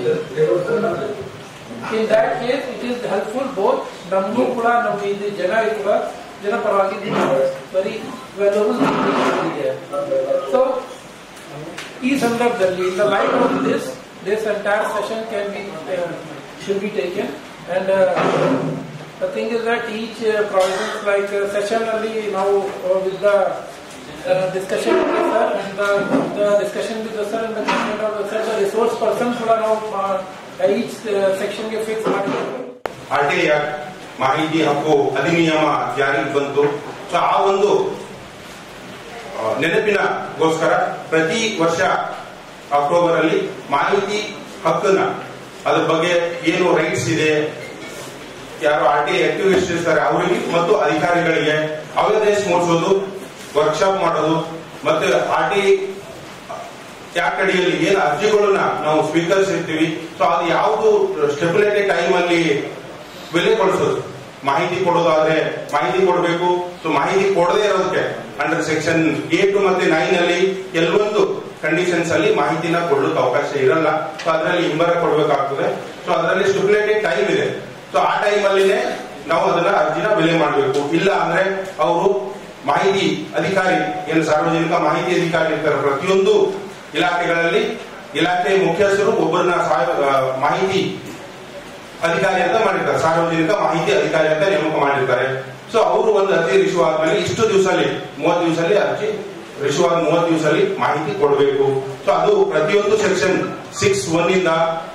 In that case, it is helpful both ನಮಗೂ ಕೂಡ ನಮ್ಮ ಇದು ಜನ ಕೂಡ ಜನ ಪರವಾಗಿ very valuable ಇದೆ so ಈ ಸಂದರ್ಭದಲ್ಲಿ in the light of this this entire session can be uh, should be taken and uh, the thing is that each uh, province like uh, session ಅಲ್ಲಿ ನಾವು uh, with the uh, discussion with the sir and the, the discussion with the sir and the consent of the sir the resource person ಕೂಡ ನಾವು uh, each uh, section ಗೆ fix ಮಾಡಿದ್ದೀವಿ RTI ಮಾಹಿತಿ ಹಕ್ಕು ಅಧಿನಿಯಮ ಜಾರಿಗೆ ಬಂತು ಸೊ ಆ ಒಂದು ಆ, ನೆನಪಿನಗೋಸ್ಕರ ಪ್ರತಿ ವರ್ಷ ಅಕ್ಟೋಬರ್ ಅಲ್ಲಿ ಮಾಹಿತಿ ಹಕ್ಕನ್ನ ಅದ್ರ ಬಗ್ಗೆ ಏನು ರೈಟ್ಸ್ ಇದೆ ಯಾರು ಆರ್ ಟಿ ಆಕ್ಟಿವಿಸ್ಟ್ ಇರ್ತಾರೆ ಅವರಿಗೆ ಮತ್ತು ಅಧಿಕಾರಿಗಳಿಗೆ ಅವೇರ್ನೆಸ್ ಮೂಡಿಸೋದು ವರ್ಕ್ಶಾಪ್ ಮಾಡೋದು ಮತ್ತೆ ಆರ್ ಟಿ ಆಕ್ಟ್ ಅಡಿಯಲ್ಲಿ ಏನು ಅರ್ಜಿಗಳನ್ನ ನಾವು ಸ್ವೀಕರಿಸಿರ್ತೀವಿ ಸೊ ಅದು ಯಾವುದು ಸ್ಟೆಬಿಲಿಟಿ ಟೈಮ್ ಅಲ್ಲಿ ಬೆಲೆ ಕೊಡಿಸೋದು ಮಾಹಿತಿ ಕೊಡೋದಾದ್ರೆ ಮಾಹಿತಿ ಕೊಡಬೇಕು ಸೊ ಮಾಹಿತಿ ಕೊಡದೇ ಇರೋದಕ್ಕೆ ಅಂಡರ್ ಸೆಕ್ಷನ್ ಏಟ್ ಮತ್ತೆ ನೈನ್ ಅಲ್ಲಿ ಕೆಲವೊಂದು ಕಂಡೀಷನ್ಸ್ ಅಲ್ಲಿ ಮಾಹಿತಿನ ಕೊಡೋಕೆ ಅವಕಾಶ ಇರಲ್ಲ ಸೊ ಅದರಲ್ಲಿ ಹಿಂಬರ ಕೊಡಬೇಕಾಗ್ತದೆ ಸೊ ಅದರಲ್ಲಿ ಸ್ಟಿಪ್ಯುಲೇಟೆಡ್ ಟೈಮ್ ಇದೆ ಸೊ ಆ ಟೈಮ್ ಅಲ್ಲಿನೇ ನಾವು ಅದನ್ನ ಅರ್ಜಿನ ಬೆಲೆ ಮಾಡಬೇಕು ಇಲ್ಲ ಅಂದ್ರೆ ಅವರು ಮಾಹಿತಿ ಅಧಿಕಾರಿ ಏನು ಸಾರ್ವಜನಿಕ ಮಾಹಿತಿ ಅಧಿಕಾರಿ ಇರ್ತಾರೆ ಪ್ರತಿಯೊಂದು ಇಲಾಖೆಗಳಲ್ಲಿ ಇಲಾಖೆ ಮುಖ್ಯಸ್ಥರು ಒಬ್ಬರನ್ನ ಸಾ- ಆ, ಮಾಹಿತಿ ಅಧಿಕಾರಿ ಅಂತ ಮಾಡಿರ್ತಾರೆ ಸಾರ್ವಜನಿಕ ಮಾಹಿತಿ ಅಧಿಕಾರಿ ಅಂತ ನೇಮಕ ಮಾಡಿರ್ತಾರೆ ಸೊ ಅವರು ಒಂದು ಅರ್ಜಿ ರಿಶೀವ್ ಆದ್ಮೇಲೆ ಇಷ್ಟು ದಿವಸಲ್ಲಿ ಮೂವತ್ತು ದಿವಸಲ್ಲಿ ಅರ್ಜಿ ರಿಶೀವ್ ಆದ ಮೂವತ್ತು ದಿವಸಲ್ಲಿ ಮಾಹಿತಿ ಕೊಡಬೇಕು ಸೊ ಅದು ಪ್ರತಿಯೊಂದು ಸೆಕ್ಷನ್ ಸಿಕ್ಸ್ ಒನ್ ಇಂದ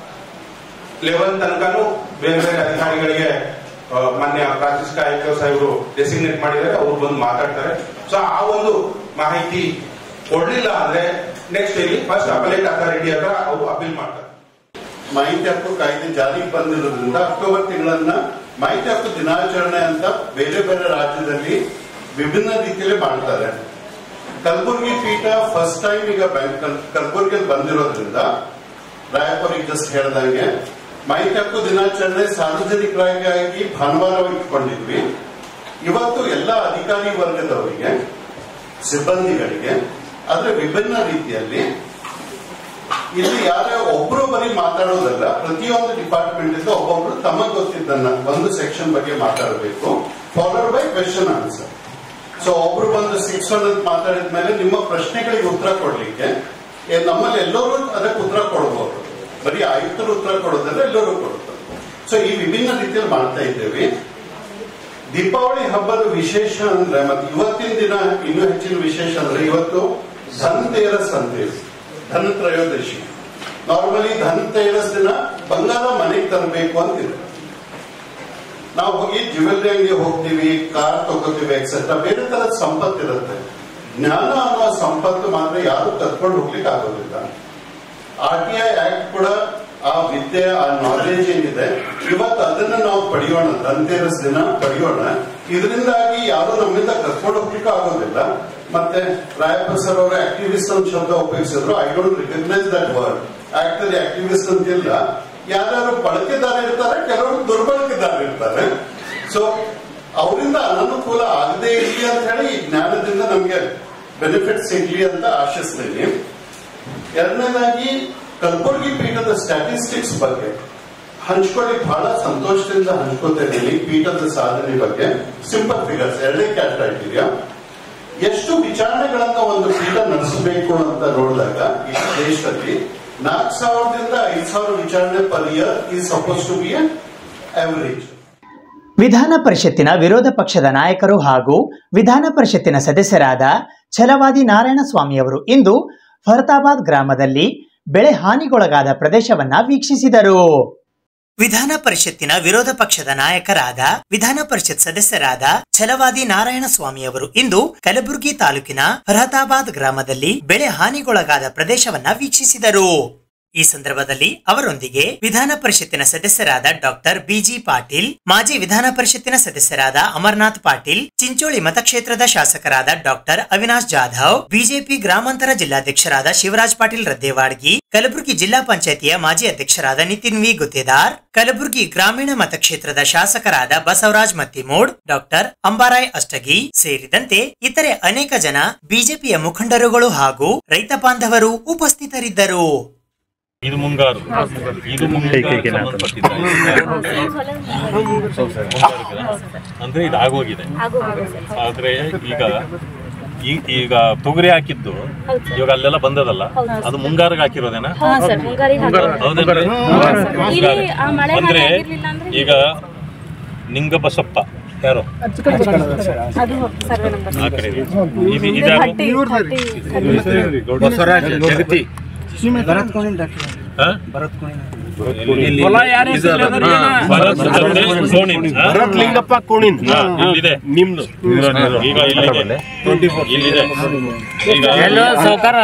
ಲೆವೆನ್ ತನಕನೂ ಬೇರೆ ಬೇರೆ ಅಧಿಕಾರಿಗಳಿಗೆ ಆ, ಮಾನ್ಯ ಪ್ರಾದೇಶಿಕ ಆಯುಕ್ತ ಸಾಹೇಬರು ಡೆಸಿಗ್ನೇಟ್ ಮಾಡಿದ್ದಾರೆ ಅವರು ಬಂದು ಮಾತಾಡ್ತಾರೆ ಸೊ ಆ ಒಂದು ಮಾಹಿತಿ ಕೊಡ್ಲಿಲ್ಲ ಅಂದ್ರೆ ನೆಕ್ಸ್ಟ್ ಇಲ್ಲಿ ಫಸ್ಟ್ ಅಪಲೇಟ್ ಅಥಾರಿಟಿ ಹತ್ರ ಅವರು ಅಪೀಲ್ ಮಾಡ್ತಾರೆ ಮಾಹಿತಿ ಹಕ್ಕು ಕಾಯ್ದೆ ಜಾರಿಗೆ ಬಂದಿರೋದ್ರಿಂದ ಅಕ್ಟೋಬರ್ ತಿಂಗಳನ್ನ ಮಾಹಿತಿ ಹಕ್ಕು ದಿನಾಚರಣೆ ಅಂತ ಬೇರೆ ಬೇರೆ ರಾಜ್ಯದಲ್ಲಿ ವಿಭಿನ್ನ ರೀತಿಯಲ್ಲಿ ಮಾಡ್ತಾರೆ ಕಲಬುರಗಿ ಪೀಠ ಫಸ್ಟ್ ಟೈಮ್ ಈಗ ಬ್ಯಾಂಕ್ ಕಲಬುರಗಿಯಲ್ಲಿ ಬಂದಿರೋದ್ರಿಂದ ರಾಯಪುರಿಗೆ ಜಸ್ಟ್ ಹೇಳ್ದಂಗೆ ಮಾಹಿತಿ ಹಕ್ಕು ದಿನಾಚರಣೆ ಸಾರ್ವಜನಿಕರಾಗಿ ಭಾನುವಾರ ಇಟ್ಕೊಂಡಿದ್ವಿ ಇವತ್ತು ಎಲ್ಲ ಅಧಿಕಾರಿ ವರ್ಗದವರಿಗೆ ಸಿಬ್ಬಂದಿಗಳಿಗೆ ಆದ್ರೆ ವಿಭಿನ್ನ ರೀತಿಯಲ್ಲಿ ಇಲ್ಲಿ ಯಾರೇ ಒಬ್ರು ಬರೀ ಮಾತಾಡೋದಲ್ಲ ಪ್ರತಿಯೊಂದು ಡಿಪಾರ್ಟ್ಮೆಂಟ್ ಇಂದ ಒಬ್ಬೊಬ್ರು ತಮಗೆ ಗೊತ್ತಿದ್ದನ್ನ ಒಂದು ಸೆಕ್ಷನ್ ಬಗ್ಗೆ ಮಾತಾಡಬೇಕು followed by question answer so ಒಬ್ರು ಬಂದು ಸಿಕ್ಸ್ ಹಂಡ್ರೆಡ್ ಮಾತಾಡಿದ ಮೇಲೆ ನಿಮ್ಮ ಪ್ರಶ್ನೆಗಳಿಗೆ ಉತ್ತರ ಕೊಡ್ಲಿಕ್ಕೆ ಏ, ನಮ್ಮಲ್ಲಿ ಎಲ್ಲರೂ ಅದಕ್ಕೆ ಉತ್ತರ ಕೊಡಬಹುದು ಬರೀ ಆಯುಕ್ತರು ಉತ್ತರ ಕೊಡೋದಲ್ಲ ಎಲ್ಲರೂ ಕೊಡ್ತಾರೆ ಸೊ ಈ ವಿಭಿನ್ನ ರೀತಿಯಲ್ಲಿ ಮಾಡ್ತಾ ಇದ್ದೇವೆ ದೀಪಾವಳಿ ಹಬ್ಬದ ವಿಶೇಷ ಅಂದ್ರೆ ಮತ್ತೆ ಇವತ್ತಿನ ದಿನ ಇನ್ನೂ ಹೆಚ್ಚಿನ ವಿಶೇಷ ಅಂದ್ರೆ ಇವತ್ತು ಧನ್ತೇರಸ್ ಅಂತೇಳಿ ಧನ್ ತ್ರಯೋದಶಿ ನಾರ್ಮಲಿ ಧನ್ತೇರಸ್ ದಿನ ಬಂಗಾರ ಮನೆಗೆ ತರಬೇಕು ಅಂತಿದೆ ನಾವು ಹೋಗಿ ಜ್ಯುವೆಲ್ರಿ ಅಂಗಡಿ ಹೋಗ್ತೀವಿ ಕಾರ್ ತಗೋತೀವಿ ಎಕ್ಸೆಟ್ರಾ ಬೇರೆ ತರದ ಸಂಪತ್ತು ಇರುತ್ತೆ ಜ್ಞಾನ ಅನ್ನೋ ಸಂಪತ್ತು ಮಾತ್ರ ಯಾರು ಕರ್ಕೊಂಡು ಹೋಗ್ಲಿಕ್ಕೆ ಆಗೋದಿಲ್ಲ ಆರ್ ಟಿ ಐ ಆಕ್ಟ್ ಕೂಡ ಆ ವಿದ್ಯೆ ಆ ನಾಲೆಜ್ ಏನಿದೆ ಇವತ್ತು ಅದನ್ನ ನಾವು ಪಡೆಯೋಣ ಧನ್ತೇರಸ್ ದಿನ ಪಡೆಯೋಣ ಇದರಿಂದಾಗಿ ಯಾರು ನಮ್ಮಿಂದ ಕರ್ಕೊಂಡು ಹೋಗ್ಲಿಕ್ಕೆ ಆಗೋದಿಲ್ಲ ಮತ್ತೆ ರಾಯಪ್ಪ ಸರ್ ಅವರು ಆಕ್ಟಿವಿಸ್ಟ್ ಅಂತ ಶಬ್ದ ಉಪಯೋಗಿಸಿದ್ರು I don't recognise that word actually activist ಅಂತಿಲ್ಲ ಯಾರ್ಯಾರು ಬಳಕೆದಾರ ಇರ್ತಾರೆ ಕೆಲವರು ದುರ್ಬಳಕೆದಾರ ಇರ್ತಾರೆ ಸೊ ಅವರಿಂದ ಅನನುಕೂಲ ಆಗದೆ ಇರಲಿ ಅಂತ ಹೇಳಿ ಈ ಜ್ಞಾನದಿಂದ ನಮ್ಗೆ ಬೆನಿಫಿಟ್ ಸಿಗ್ಲಿ ಅಂತ ಆಶಿಸ್ತೀನಿ ಎರಡನೇದಾಗಿ ಕಲಬುರಗಿ ಪೀಠದ ಸ್ಟ್ಯಾಟಿಸ್ಟಿಕ್ಸ್ ಬಗ್ಗೆ ಹಂಚ್ಕೊಳ್ಳಿ ಬಹಳ ಸಂತೋಷದಿಂದ ಹಂಚ್ಕೋತಾ ಇದ್ದೀನಿ ಪೀಠದ ಸಾಧನೆ ಬಗ್ಗೆ ಸಿಂಪಲ್ ಫಿಗರ್ಸ್ ಎರಡೇ ಕ್ಯಾಟಗರಿಯ ಎಷ್ಟು ವಿಚಾರಣೆಗಳನ್ನ ಒಂದು ಪೀಠ ನಡೆಸಬೇಕು ಅಂತ ನೋಡಿದಾಗ ಈ ದೇಶದಲ್ಲಿ ನಾಲ್ಕು ಸಾವಿರದಿಂದ ಐದು ಸಾವಿರ ವಿಚಾರಣೆ per year is suppose to be average ವಿಧಾನ ಪರಿಷತ್ತಿನ ವಿರೋಧ ಪಕ್ಷದ ನಾಯಕರು ಹಾಗೂ ವಿಧಾನ ಪರಿಷತ್ತಿನ ಸದಸ್ಯರಾದ ಛಲವಾದಿ ನಾರಾಯಣಸ್ವಾಮಿಯವರು ಇಂದು ಫರತಾಬಾದ್ ಗ್ರಾಮದಲ್ಲಿ ಬೆಳೆ ಹಾನಿಗೊಳಗಾದ ಪ್ರದೇಶವನ್ನ ವೀಕ್ಷಿಸಿದರು ವಿಧಾನ ಪರಿಷತ್ತಿನ ವಿರೋಧ ಪಕ್ಷದ ನಾಯಕರಾದ ವಿಧಾನ ಪರಿಷತ್ ಸದಸ್ಯರಾದ ಛಲವಾದಿ ನಾರಾಯಣಸ್ವಾಮಿಯವರು ಇಂದು ಕಲಬುರಗಿ ತಾಲೂಕಿನ ಫರತಾಬಾದ್ ಗ್ರಾಮದಲ್ಲಿ ಬೆಳೆ ಹಾನಿಗೊಳಗಾದ ಪ್ರದೇಶವನ್ನ ವೀಕ್ಷಿಸಿದರು ಈ ಸಂದರ್ಭದಲ್ಲಿ ಅವರೊಂದಿಗೆ ವಿಧಾನ ಪರಿಷತ್ತಿನ ಸದಸ್ಯರಾದ ಡಾಕ್ಟರ್ ಬಿಜಿ ಪಾಟೀಲ್ ಮಾಜಿ ವಿಧಾನ ಪರಿಷತ್ತಿನ ಸದಸ್ಯರಾದ ಅಮರ್ನಾಥ್ ಪಾಟೀಲ್ ಚಿಂಚೋಳಿ ಮತಕ್ಷೇತ್ರದ ಶಾಸಕರಾದ ಡಾಕ್ಟರ್ ಅವಿನಾಶ್ ಜಾಧವ್ ಬಿಜೆಪಿ ಗ್ರಾಮಾಂತರ ಜಿಲ್ಲಾಧ್ಯಕ್ಷರಾದ ಶಿವರಾಜ್ ಪಾಟೀಲ್ ರದ್ದೇವಾಡ್ಗಿ ಕಲಬುರಗಿ ಜಿಲ್ಲಾ ಪಂಚಾಯತಿಯ ಮಾಜಿ ಅಧ್ಯಕ್ಷರಾದ ನಿತಿನ್ ವಿ ಗುತ್ತೇದಾರ್ ಕಲಬುರಗಿ ಗ್ರಾಮೀಣ ಮತಕ್ಷೇತ್ರದ ಶಾಸಕರಾದ ಬಸವರಾಜ್ ಮತ್ತಿಮೂಡ್ ಡಾಕ್ಟರ್ ಅಂಬಾರಾಯ್ ಅಷ್ಟಗಿ ಸೇರಿದಂತೆ ಇತರೆ ಅನೇಕ ಜನ ಬಿಜೆಪಿಯ ಮುಖಂಡರುಗಳು ಹಾಗೂ ರೈತ ಬಾಂಧವರು ಉಪಸ್ಥಿತರಿದ್ದರು ಇದು ಮುಂಗಾರು ಇದು ಮುಂಗಾರು ಸಂಬಂಧಪಟ್ಟಿದ್ದು ಅಂದ್ರೆ ಇದು ಆಗೋಗಿದೆ ಆದ್ರೆ ಈಗ ಈ- ಈಗ ತೊಗರಿ ಹಾಕಿದ್ದು ಇವಾಗ ಅಲ್ಲೆಲ್ಲ ಬಂದದಲ್ಲ ಅದು ಮುಂಗಾರಿಗೆ ಹಾಕಿರೋದೇನಾ ಹಾ ಸರ್, ಮುಂಗಾರಿಗೆ ಹಾಕಿರೋದು. ಹೌದೇನ್ರಿ? ಹಾ ಸರ್. ಇಲ್ಲಿ ಆ ಮಳೆ ಅಂದ್ರೆ ಹಾನಿ ಆಗಿರ್ಲಿಲ್ಲ ಅಂದ್ರೆ ಈಗ ನಿಂಗಬಸಪ್ಪ ಯಾರು ಅದು ಸರ್ವೆ ನಂಬರ್ ಆ ಕಡೆ ಇದೆ. ಇದು ಇದ್ಯಾರು? Thirty, thirty. ಬಸವರಾಜ್ ಜಗತಿ ಹಾ? ಇಲ್ಲಿ- ಹೊಲ ಯಾರು ಇದು ಅಲ್ಲ. ಹೆಸರು ಹಾ, ಭರತ್ ಅಂದ್ರೆ ಸೋನಿನ್. ಹಾ? ಭರತ್ ಲಿಂಗಪ್ಪ ಕೋಣಿನ್ ಹಾ, ಇಲ್ಲಿದೆ ನಿಮ್ದು ಈಗ ಇಲ್ಲಿದೆ ಇಲ್ಲಿದೆ ಈಗ ಎಲ್ಲೋ ಸಾವ್ಕಾರ?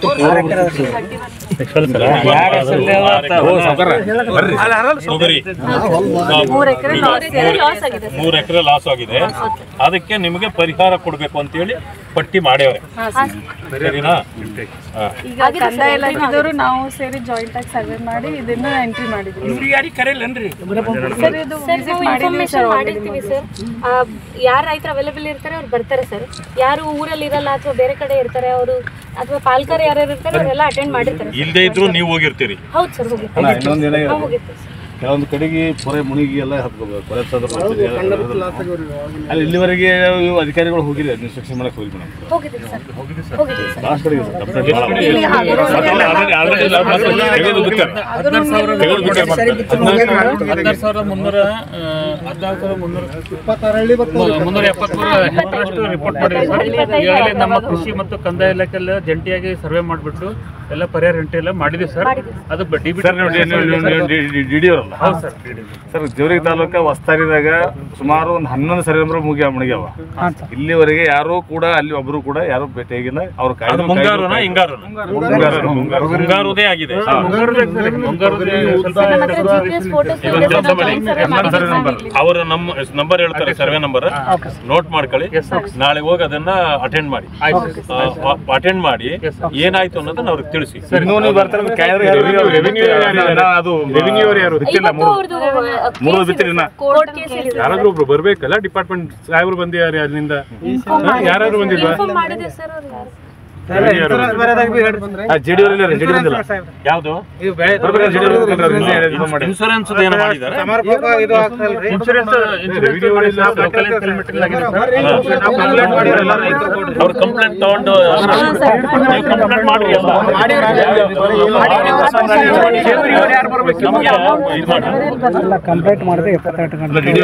ಯಾರ ಹೆಸರಲ್ಲಿ ಅವತ್ತ? ಓ, ಸಾವ್ಕಾರ. ಬರ್ರಿ. ತೊಗರಿ ಮೂರ್ ಎಕರೆ loss- ಮೂರ್- loss ಆಗಿದೆ ಸರ್. ಮೂರ್ ಎಕರೆ ಲಾಸ್ ಆಗಿದೆ ಅದಕ್ಕೆ ನಿಮಗೆ ಪರಿಹಾರ ಕೊಡ್ಬೇಕು ಅಂತ ಹೇಳಿ ಪಟ್ಟಿ ಮಾಡ್ಯವ್ರೆ ಸರಿನಾ ಹಾ. ಈಗ ಕಂದಾಯ ಇಲಾಖೆದವರು ನಾವು ಸೇರಿ ಜಾಯಿಂಟ್ ಆಗಿ ಸರ್ವೆ ಮಾಡಿ ಇದನ್ನ ಎಂಟ್ರಿ ಮಾಡಿದ್ವಿ ಇವ್ರಿಗೆ ಯಾರಿಗೆ ಕರೆಯಲ್ಲೇನ್ರಿ ಸರ್ ಇದು ಸರ್ visit ನಾವು ಮಾಡಿದ್ವಿ ಇನ್ಫಾರ್ಮೇಶನ್ ಸರ್ ಮಾಡಿರ್ತೀವಿ ಸರ್ ಯಾರು ರೈತರು ಅವೈಲೇಬಲ್ ಇರ್ತಾರೆ ಅವ್ರು ಬರ್ತಾರೆ ಸರ್ ಯಾರು ಊರಲ್ಲಿ ಇರಲ್ಲ ಅಥವಾ ಬೇರೆ ಕಡೆ ಇರ್ತಾರೆ ಅವರು ಅಥವಾ ಪಾಲ್ಕರ್ ಯಾರ್ಯಾರು ಇರ್ತಾರೆ ಅವರೆಲ್ಲ ಅಟೆಂಡ್ ಮಾಡಿರ್ತಾರೆ sir. ಇಲ್ದೇ ಇದ್ರು ನೀವು ಹೋಗಿರ್ತೀರಿ ಹೌದು ಸರ್ ಅಲ್ಲ, ಇನ್ನೊಂದು ಹೋಗಿರ್ತೀವಿ ಏನಾಗಿದೆ? ನಾವು ಹೋಗಿರ್ತೀವಿ ಸರ್. ಕೆಲವೊಂದು ಕಡೆಗೆ ಪೂರ ಮುಣಿಗಿ ಎಲ್ಲ ಹತ್ಕೋಬೇಕು ಕೊಲೆ ಅಲ್ಲಿ ಇಲ್ಲಿವರೆಗೆ ಇವು ಅಧಿಕಾರಿಗಳು ಹೋಗಿರಿ ಇನ್ಸ್ಪೆಕ್ಷನ್ ಮಾಡಕ್ ಹೋಗಿ ಮೇಡಮ್ ಹೋಗಿದ್ದೀವಿ ಸರ್ ಹೋಗಿದ್ದೀವಿ ಸರ್ ಲಾಸ್ಟ್ ಕಡೆಗೆ ಕಂಪ್ಲೇಂಟ್ ಭಾಳ ಇಲ್ಲಿ ಹಾಗೆ ಹದಿನಾರು ಸಾವಿರದ ಮುನ್ನೂರ ಹದಿನಾರು ಸಾವಿರದ ಮುನ್ನೂರ ಮುನ್ನೂರ ಎಪ್ಪತ್ಮೂರು ರಿಪೋರ್ಟ್ ಮಾಡಿದ್ವಿ ಸರ್ ಈಗಾಗಲೇ ನಮ್ಮ ಕೃಷಿ ಮತ್ತು ಕಂದಾಯ ಇಲಾಖೆಲ್ಲ ಜಂಟಿಯಾಗಿ ಸರ್ವೆ ಮಾಡಿಬಿಟ್ಟು ಎಲ್ಲ ಪರಿಹಾರ ಎಂಟ್ರಿ ಎಲ್ಲ ಮಾಡಿದ್ವಿ ಸರ್ ಅದು ಡಿ ಬಿ ಸರ್ ನೀವು ಡಿ ಡಿ ಅವರಲ್ಲ ಹೌದು ಸರ್ ಸರ್ ಜೇವರ್ಗಿ ತಾಲೂಕ ವಸ್ತಾರಿದಾಗ ಸುಮಾರು ಒಂದು ಹನ್ನೊಂದು ಸರಿ ನಂಬರ್ ಮುಗಿಯ ಮುಣಿಗ್ಯಾವ ಇಲ್ಲಿವರೆಗೆ ಯಾರು ಕೂಡ ಅಲ್ಲಿ ಒಬ್ರು ಕೂಡ ಯಾರು ಭೇಟಿಯಾಗಿಲ್ಲ ಅವ್ರ ಅದು ಮುಂಗಾರುನ ಹಿಂಗಾರುನ ಮುಂಗಾರುದೇ ಆಗಿದೆ ಇದೊಂದು ಕೆಲಸ ಮಾಡಿ ಅವರ ನಮ್ಮ ನಂಬರ್ ಹೇಳ್ತಾರೆ ಸರ್ವೆ ನಂಬರ್ ನೋಟ್ ಮಾಡ್ಕೊಳ್ಳಿ ನಾಳೆ ಹೋಗಿ ಅದನ್ನ ಅಟೆಂಡ್ ಮಾಡಿ ಅಟೆಂಡ್ ಮಾಡಿ ಏನಾಯ್ತು ಅನ್ನೋದನ್ನ ಅವ್ರಿಗೆ ತಿಳಿಸಿ ಇನ್ನೂ ನೀವು ಬರ್ತಾರೆ ಕ್ಯಾರಿ ರೆವಿನ್ಯೂ ಅದು ರೆವಿನ್ಯೂ ಅವ್ರು ಯಾರು ಬಿತ್ತಿಲ್ಲ ಮೂರು ಮೂರು ಬಿತ್ತಿಲ್ಲ ಕೋರ್ಟ್ ಕೇಸ್ ಇದೆ ಯಾರಾದ್ರೂ ಒಬ್ರು ಬರ್ಬೇಕಲ್ಲ ಡಿಪಾರ್ಟ್ಮೆಂಟ್ ಸಾಹೇಬ್ರು ಬಂದಿದ್ದಾರೆ ಅಲ್ಲಿಂದ ಯಾರಾದ್ರೂ ಬಂದಿಲ್ವಾ ಇನ್ಫಾರ್ಮ್ ಮಾಡಿದೆ ಸರ್ ಅವ್ರು ಯಾರು ಜೆಡಿ ಅವರೆಲ್ಲ ಜೆಡಿ ಬಂದಿಲ್ಲ ಯಾವುದು ಇನ್ಶೂರೆನ್ಸ್ ಏನು ಮಾಡಿದ್ದಾರೆ ಇನ್ಶೂರೆನ್ಸ್ ಅವ್ರು ಕಂಪ್ಲೇಂಟ್ ತಗೊಂಡು ಕಂಪ್ಲೇಂಟ್ ಮಾಡಿ ಕಂಪ್ಲೇಂಟ್ ಮಾಡಿದೆ ಎಪ್ಪತ್ತೆಂಟು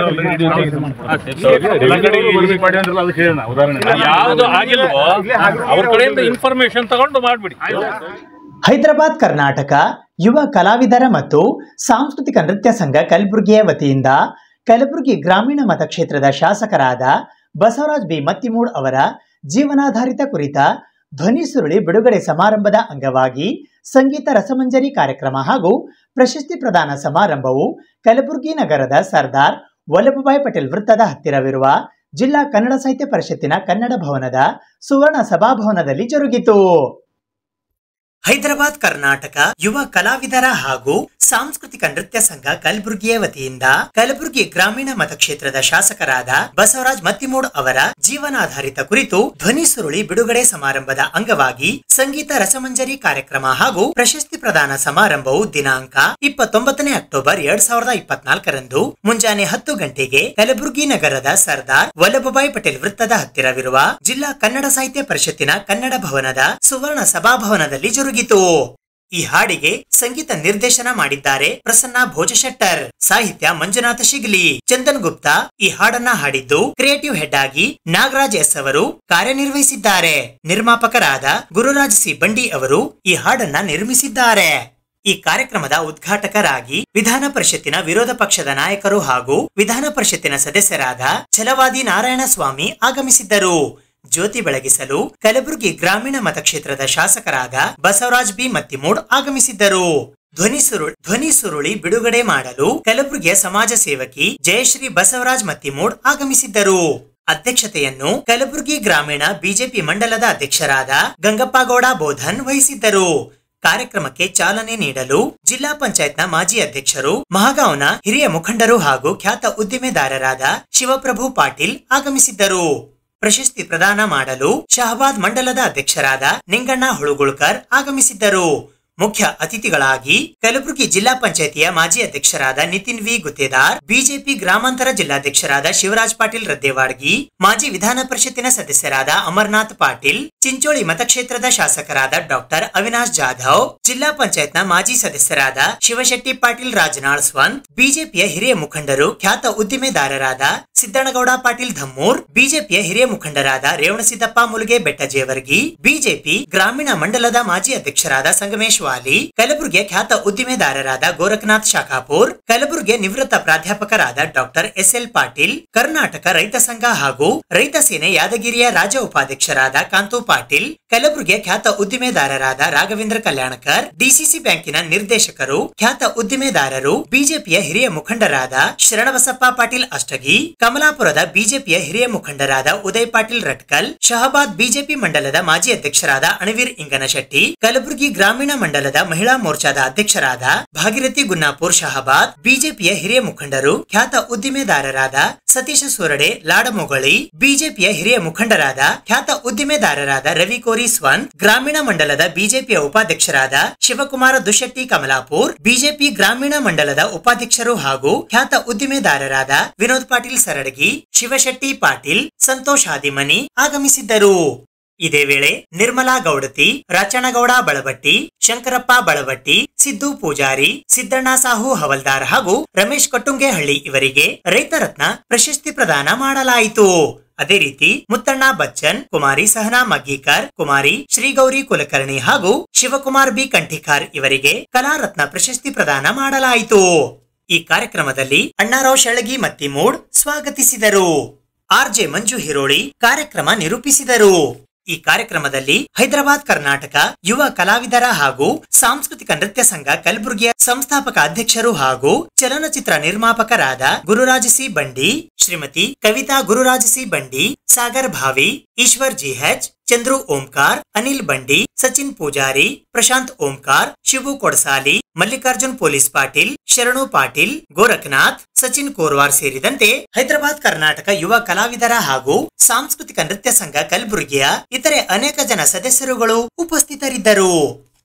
ಯಾವ್ದು ಆಗಿಲ್ವೋ ಅವ್ರ ಕಡೆಯಿಂದ ಇನ್ಫಾರ್ಮೇಶನ್ ತಗೊಂಡು ಮಾಡ್ಬಿಡಿ ಹೈದರಾಬಾದ್ ಕರ್ನಾಟಕ ಯುವ ಕಲಾವಿದರ ಮತ್ತು ಸಾಂಸ್ಕೃತಿಕ ನೃತ್ಯ ಸಂಘ ಕಲಬುರಗಿಯ ವತಿಯಿಂದ ಕಲಬುರಗಿ ಗ್ರಾಮೀಣ ಮತಕ್ಷೇತ್ರದ ಶಾಸಕರಾದ ಬಸವರಾಜ್ ಬಿ ಮತ್ತಿಮೂಡ್ ಅವರ ಜೀವನಾಧಾರಿತ ಕುರಿತ ಧ್ವನಿ ಸುರುಳಿ ಬಿಡುಗಡೆ ಸಮಾರಂಭದ ಅಂಗವಾಗಿ ಸಂಗೀತ ರಸಮಂಜರಿ ಕಾರ್ಯಕ್ರಮ ಹಾಗೂ ಪ್ರಶಸ್ತಿ ಪ್ರದಾನ ಸಮಾರಂಭವು ಕಲಬುರಗಿ ನಗರದ ಸರ್ದಾರ್ ವಲ್ಲಭಭಾಯ್ ಪಟೇಲ್ ವೃತ್ತದ ಹತ್ತಿರವಿರುವ ಜಿಲ್ಲಾ ಕನ್ನಡ ಸಾಹಿತ್ಯ ಪರಿಷತ್ತಿನ ಕನ್ನಡ ಭವನದ ಸುವರ್ಣ ಸಭಾಭವನದಲ್ಲಿ ಜರುಗಿತು ಹೈದರಾಬಾದ್ ಕರ್ನಾಟಕ ಯುವ ಕಲಾವಿದರ ಹಾಗೂ ಸಾಂಸ್ಕೃತಿಕ ನೃತ್ಯ ಸಂಘ ಕಲಬುರಗಿಯ ವತಿಯಿಂದ ಕಲಬುರಗಿ ಗ್ರಾಮೀಣ ಮತಕ್ಷೇತ್ರದ ಶಾಸಕರಾದ ಬಸವರಾಜ್ ಮತ್ತಿಮೂಡ್ ಅವರ ಜೀವನಾಧಾರಿತ ಕುರಿತು ಧ್ವನಿ ಸುರುಳಿ ಬಿಡುಗಡೆ ಸಮಾರಂಭದ ಅಂಗವಾಗಿ ಸಂಗೀತ ರಸಮಂಜರಿ ಕಾರ್ಯಕ್ರಮ ಹಾಗೂ ಪ್ರಶಸ್ತಿ ಪ್ರದಾನ ಸಮಾರಂಭವು ದಿನಾಂಕ ಇಪ್ಪತ್ತೊಂಬತ್ತನೇ ಅಕ್ಟೋಬರ್ ಎರಡ್ ಸಾವಿರದ ಇಪ್ಪತ್ನಾಲ್ಕರಂದು ಮುಂಜಾನೆ ಹತ್ತು ಗಂಟೆಗೆ ಕಲಬುರಗಿ ನಗರದ ಸರ್ದಾರ್ ವಲ್ಲಭಭಾಯ್ ಪಟೇಲ್ ವೃತ್ತದ ಹತ್ತಿರವಿರುವ ಜಿಲ್ಲಾ ಕನ್ನಡ ಸಾಹಿತ್ಯ ಪರಿಷತ್ತಿನ ಕನ್ನಡ ಭವನದ ಸುವರ್ಣ ಸಭಾಭವನದಲ್ಲಿ ಜರುಗಿತು ಈ ಹಾಡಿಗೆ ಸಂಗೀತ ನಿರ್ದೇಶನ ಮಾಡಿದ್ದಾರೆ ಪ್ರಸನ್ನ ಭೋಜಶೆಟ್ಟರ್ ಸಾಹಿತ್ಯ ಮಂಜುನಾಥ ಶಿಗ್ಲಿ ಚಂದನ್ ಗುಪ್ತಾ ಈ ಹಾಡನ್ನ ಹಾಡಿದ್ದು ಕ್ರಿಯೇಟಿವ್ ಹೆಡ್ ಆಗಿ ನಾಗರಾಜ್ ಎಸ್ ಅವರು ಕಾರ್ಯನಿರ್ವಹಿಸಿದ್ದಾರೆ ನಿರ್ಮಾಪಕರಾದ ಗುರುರಾಜ್ ಸಿ ಬಂಡಿ ಅವರು ಈ ಹಾಡನ್ನ ನಿರ್ಮಿಸಿದ್ದಾರೆ ಈ ಕಾರ್ಯಕ್ರಮದ ಉದ್ಘಾಟಕರಾಗಿ ವಿಧಾನ ಪರಿಷತ್ತಿನ ವಿರೋಧ ಪಕ್ಷದ ನಾಯಕರು ಹಾಗೂ ವಿಧಾನ ಪರಿಷತ್ತಿನ ಸದಸ್ಯರಾದ ಛಲವಾದಿ ನಾರಾಯಣಸ್ವಾಮಿ ಆಗಮಿಸಿದ್ದರು ಜ್ಯೋತಿ ಬೆಳಗಿಸಲು ಕಲಬುರಗಿ ಗ್ರಾಮೀಣ ಮತಕ್ಷೇತ್ರದ ಶಾಸಕರಾದ ಬಸವರಾಜ್ ಬಿ ಮತ್ತಿಮೂಡ್ ಆಗಮಿಸಿದ್ದರು ಧ್ವನಿ ಸುರುಳಿ ಧ್ವನಿ ಸುರುಳಿ ಬಿಡುಗಡೆ ಮಾಡಲು ಕಲಬುರಗಿಯ ಸಮಾಜ ಸೇವಕಿ ಜಯಶ್ರೀ ಬಸವರಾಜ್ ಮತ್ತಿಮೂಡ್ ಆಗಮಿಸಿದ್ದರು ಅಧ್ಯಕ್ಷತೆಯನ್ನು ಕಲಬುರಗಿ ಗ್ರಾಮೀಣ ಬಿಜೆಪಿ ಮಂಡಲದ ಅಧ್ಯಕ್ಷರಾದ ಗಂಗಪ್ಪಗೌಡ ಬೋಧನ್ ವಹಿಸಿದ್ದರು ಕಾರ್ಯಕ್ರಮಕ್ಕೆ ಚಾಲನೆ ನೀಡಲು ಜಿಲ್ಲಾ ಪಂಚಾಯತ್ನ ಮಾಜಿ ಅಧ್ಯಕ್ಷರು ಮಹಗಾಂವ್ನ ಹಿರಿಯ ಮುಖಂಡರು ಹಾಗೂ ಖ್ಯಾತ ಉದ್ದಿಮೆದಾರರಾದ ಶಿವಪ್ರಭು ಪಾಟೀಲ್ ಆಗಮಿಸಿದ್ದರು ಪ್ರಶಸ್ತಿ ಪ್ರದಾನ ಮಾಡಲು ಶಹಬಾದ್ ಮಂಡಲದ ಅಧ್ಯಕ್ಷರಾದ ನಿಂಗಣ್ಣ ಹುಳುಗುಳ್ಕರ್ ಆಗಮಿಸಿದ್ದರು ಮುಖ್ಯ ಅತಿಥಿಗಳಾಗಿ ಕಲಬುರಗಿ ಜಿಲ್ಲಾ ಪಂಚಾಯತಿಯ ಮಾಜಿ ಅಧ್ಯಕ್ಷರಾದ ನಿತಿನ್ ವಿ ಗುತ್ತೇದಾರ್ ಬಿಜೆಪಿ ಗ್ರಾಮಾಂತರ ಜಿಲ್ಲಾಧ್ಯಕ್ಷರಾದ ಶಿವರಾಜ್ ಪಾಟೀಲ್ ರದ್ದೇವಾಡ್ಗಿ ಮಾಜಿ ವಿಧಾನ ಪರಿಷತ್ತಿನ ಸದಸ್ಯರಾದ ಅಮರ್ನಾಥ್ ಪಾಟೀಲ್ ಚಿಂಚೋಳಿ ಮತಕ್ಷೇತ್ರದ ಶಾಸಕರಾದ ಡಾಕ್ಟರ್ ಅವಿನಾಶ್ ಜಾಧವ್ ಜಿಲ್ಲಾ ಪಂಚಾಯತ್ನ ಮಾಜಿ ಸದಸ್ಯರಾದ ಶಿವಶೆಟ್ಟಿ ಪಾಟೀಲ್ ರಾಜನಾಳ್ ಸ್ವಂತ್ ಬಿಜೆಪಿಯ ಹಿರಿಯ ಮುಖಂಡರು ಖ್ಯಾತ ಉದ್ದಿಮೆದಾರರಾದ ಸಿದ್ದಣ್ಣಗೌಡ ಪಾಟೀಲ್ ಧಮ್ಮೂರ್ ಬಿಜೆಪಿಯ ಹಿರಿಯ ಮುಖಂಡರಾದ ರೇವಣಸಿದ್ದಪ್ಪ ಮುಲುಗೆ ಬೆಟ್ಟಜೇವರ್ಗಿ ಬಿಜೆಪಿ ಗ್ರಾಮೀಣ ಮಂಡಲದ ಮಾಜಿ ಅಧ್ಯಕ್ಷರಾದ ಸಂಗಮೇಶ್ ವಾಲಿ ಕಲಬುರಗಿಯ ಖ್ಯಾತ ಉದ್ದಿಮೆದಾರರಾದ ಗೋರಖನಾಥ್ ಶಾಖಾಪುರ್ ಕಲಬುರಗಿಯ ನಿವೃತ್ತ ಪ್ರಾಧ್ಯಾಪಕರಾದ doctor S L Patil Karnataka Raitha Sangha ಹಾಗೂ ರೈತ ಸೇನೆ ಯಾದಗಿರಿಯ ರಾಜ್ಯ ಉಪಾಧ್ಯಕ್ಷರಾದ ಕಾಂತು ಪಾಟೀಲ್ ಕಲಬುರಗಿಯ ಖ್ಯಾತ ಉದ್ದಿಮೆದಾರರಾದ ರಾಘವೇಂದ್ರ ಕಲ್ಯಾಣಕರ್ ಡಿಸಿಸಿ ಬ್ಯಾಂಕಿನ ನಿರ್ದೇಶಕರು ಖ್ಯಾತ ಉದ್ದಿಮೆದಾರರು ಬಿಜೆಪಿಯ ಹಿರಿಯ ಮುಖಂಡರಾದ ಶರಣಬಸಪ್ಪ ಪಾಟೀಲ್ ಅಷ್ಟಗಿ ಕಮಲಾಪುರದ ಬಿಜೆಪಿಯ ಹಿರಿಯ ಮುಖಂಡರಾದ ಉದಯ್ ಪಾಟೀಲ್ ರಟ್ಕಲ್ ಶಹಬಾದ್ ಬಿಜೆಪಿ ಮಂಡಲದ ಮಾಜಿ ಅಧ್ಯಕ್ಷರಾದ ಅಣವೀರ್ ಇಂಗನಶೆಟ್ಟಿ ಕಲಬುರಗಿ ಗ್ರಾಮೀಣ ಮಂಡಲದ ಮಹಿಳಾ ಮೋರ್ಚಾದ ಅಧ್ಯಕ್ಷರಾದ ಭಾಗಿರಥಿ ಗುನ್ನಾಪುರ್ ಶಹಬಾದ್ ಬಿಜೆಪಿಯ ಹಿರಿಯ ಮುಖಂಡರು ಖ್ಯಾತ ಉದ್ದಿಮೆದಾರರಾದ ಸತೀಶ ಸೂರಡೆ ಲಾಡಮೊಗಳಿ ಬಿಜೆಪಿಯ ಹಿರಿಯ ಮುಖಂಡರಾದ ಖ್ಯಾತ ಉದ್ದಿಮೆದಾರರಾದ ರವಿ ಕೋರಿ ಸ್ವಂತ್ ಗ್ರಾಮೀಣ ಮಂಡಲದ ಬಿಜೆಪಿಯ ಉಪಾಧ್ಯಕ್ಷರಾದ ಶಿವಕುಮಾರ ದುಶೆಟ್ಟಿ ಕಮಲಾಪುರ್ ಬಿಜೆಪಿ ಗ್ರಾಮೀಣ ಮಂಡಲದ ಉಪಾಧ್ಯಕ್ಷರು ಹಾಗೂ ಖ್ಯಾತ ಉದ್ದಿಮೆದಾರರಾದ ವಿನೋದ್ ಪಾಟೀಲ್ ಸರಡಗಿ ಶಿವಶೆಟ್ಟಿ ಪಾಟೀಲ್ ಸಂತೋಷ್ ಹಾದಿಮನಿ ಆಗಮಿಸಿದ್ದರು ಇದೇ ವೇಳೆ ನಿರ್ಮಲಾ ಗೌಡತಿ ರಚನಗೌಡ ಬಳಬಟ್ಟಿ ಶಂಕರಪ್ಪ ಬಳಬಟ್ಟಿ ಸಿದ್ದು ಪೂಜಾರಿ ಸಿದ್ದಣ್ಣ ಸಾಹು ಹವಲ್ದಾರ್ ಹಾಗೂ ರಮೇಶ್ ಕಟ್ಟುಂಗೆಹಳ್ಳಿ ಇವರಿಗೆ ರೈತ ರತ್ನ ಪ್ರಶಸ್ತಿ ಪ್ರದಾನ ಮಾಡಲಾಯಿತು ಅದೇ ರೀತಿ ಮುತ್ತಣ್ಣ ಬಚ್ಚನ್ ಕುಮಾರಿ ಸಹನಾ ಮಗ್ಗೀಕರ್ ಕುಮಾರಿ ಶ್ರೀಗೌರಿ ಕುಲಕರ್ಣಿ ಹಾಗೂ ಶಿವಕುಮಾರ್ ಬಿ ಕಂಠಿಕಾರ್ ಇವರಿಗೆ ಕಲಾರತ್ನ ಪ್ರಶಸ್ತಿ ಪ್ರದಾನ ಮಾಡಲಾಯಿತು ಈ ಕಾರ್ಯಕ್ರಮದಲ್ಲಿ ಅಣ್ಣಾರಾವ್ ಶಳಗಿ ಮತ್ತಿಮೂಡ್ ಸ್ವಾಗತಿಸಿದರು ಆರ್ಜೆ ಮಂಜು ಹಿರೋಳಿ ಕಾರ್ಯಕ್ರಮ ನಿರೂಪಿಸಿದರು ಈ ಕಾರ್ಯಕ್ರಮದಲ್ಲಿ ಹೈದರಾಬಾದ್ ಕರ್ನಾಟಕ ಯುವ ಕಲಾವಿದರ ಹಾಗೂ ಸಾಂಸ್ಕೃತಿಕ ನೃತ್ಯ ಸಂಘ ಕಲಬುರಗಿಯ ಸಂಸ್ಥಾಪಕ ಅಧ್ಯಕ್ಷರು ಹಾಗೂ ಚಲನಚಿತ್ರ ನಿರ್ಮಾಪಕರಾದ ಗುರುರಾಜ ಸಿ ಬಂಡಿ Shrimati Kavita Gururaja C Bandi Sagar Bhavi Ishwar GH Chandru Omkar Anil Bandi Sachin Pujari Prashant Omkar Shivu Kodasali Mallikarjun police Patil Sharanu Patil ಗೋರಖನಾಥ್ Sachin Korwar ಸೇರಿದಂತೆ ಹೈದರಾಬಾದ್ ಕರ್ನಾಟಕ ಯುವ ಕಲಾವಿದರ ಹಾಗೂ ಸಾಂಸ್ಕೃತಿಕ ನೃತ್ಯ ಸಂಘ ಕಲಬುರಗಿಯ ಇತರೆ ಅನೇಕ ಜನ ಸದಸ್ಯರುಗಳು ಉಪಸ್ಥಿತರಿದ್ದರು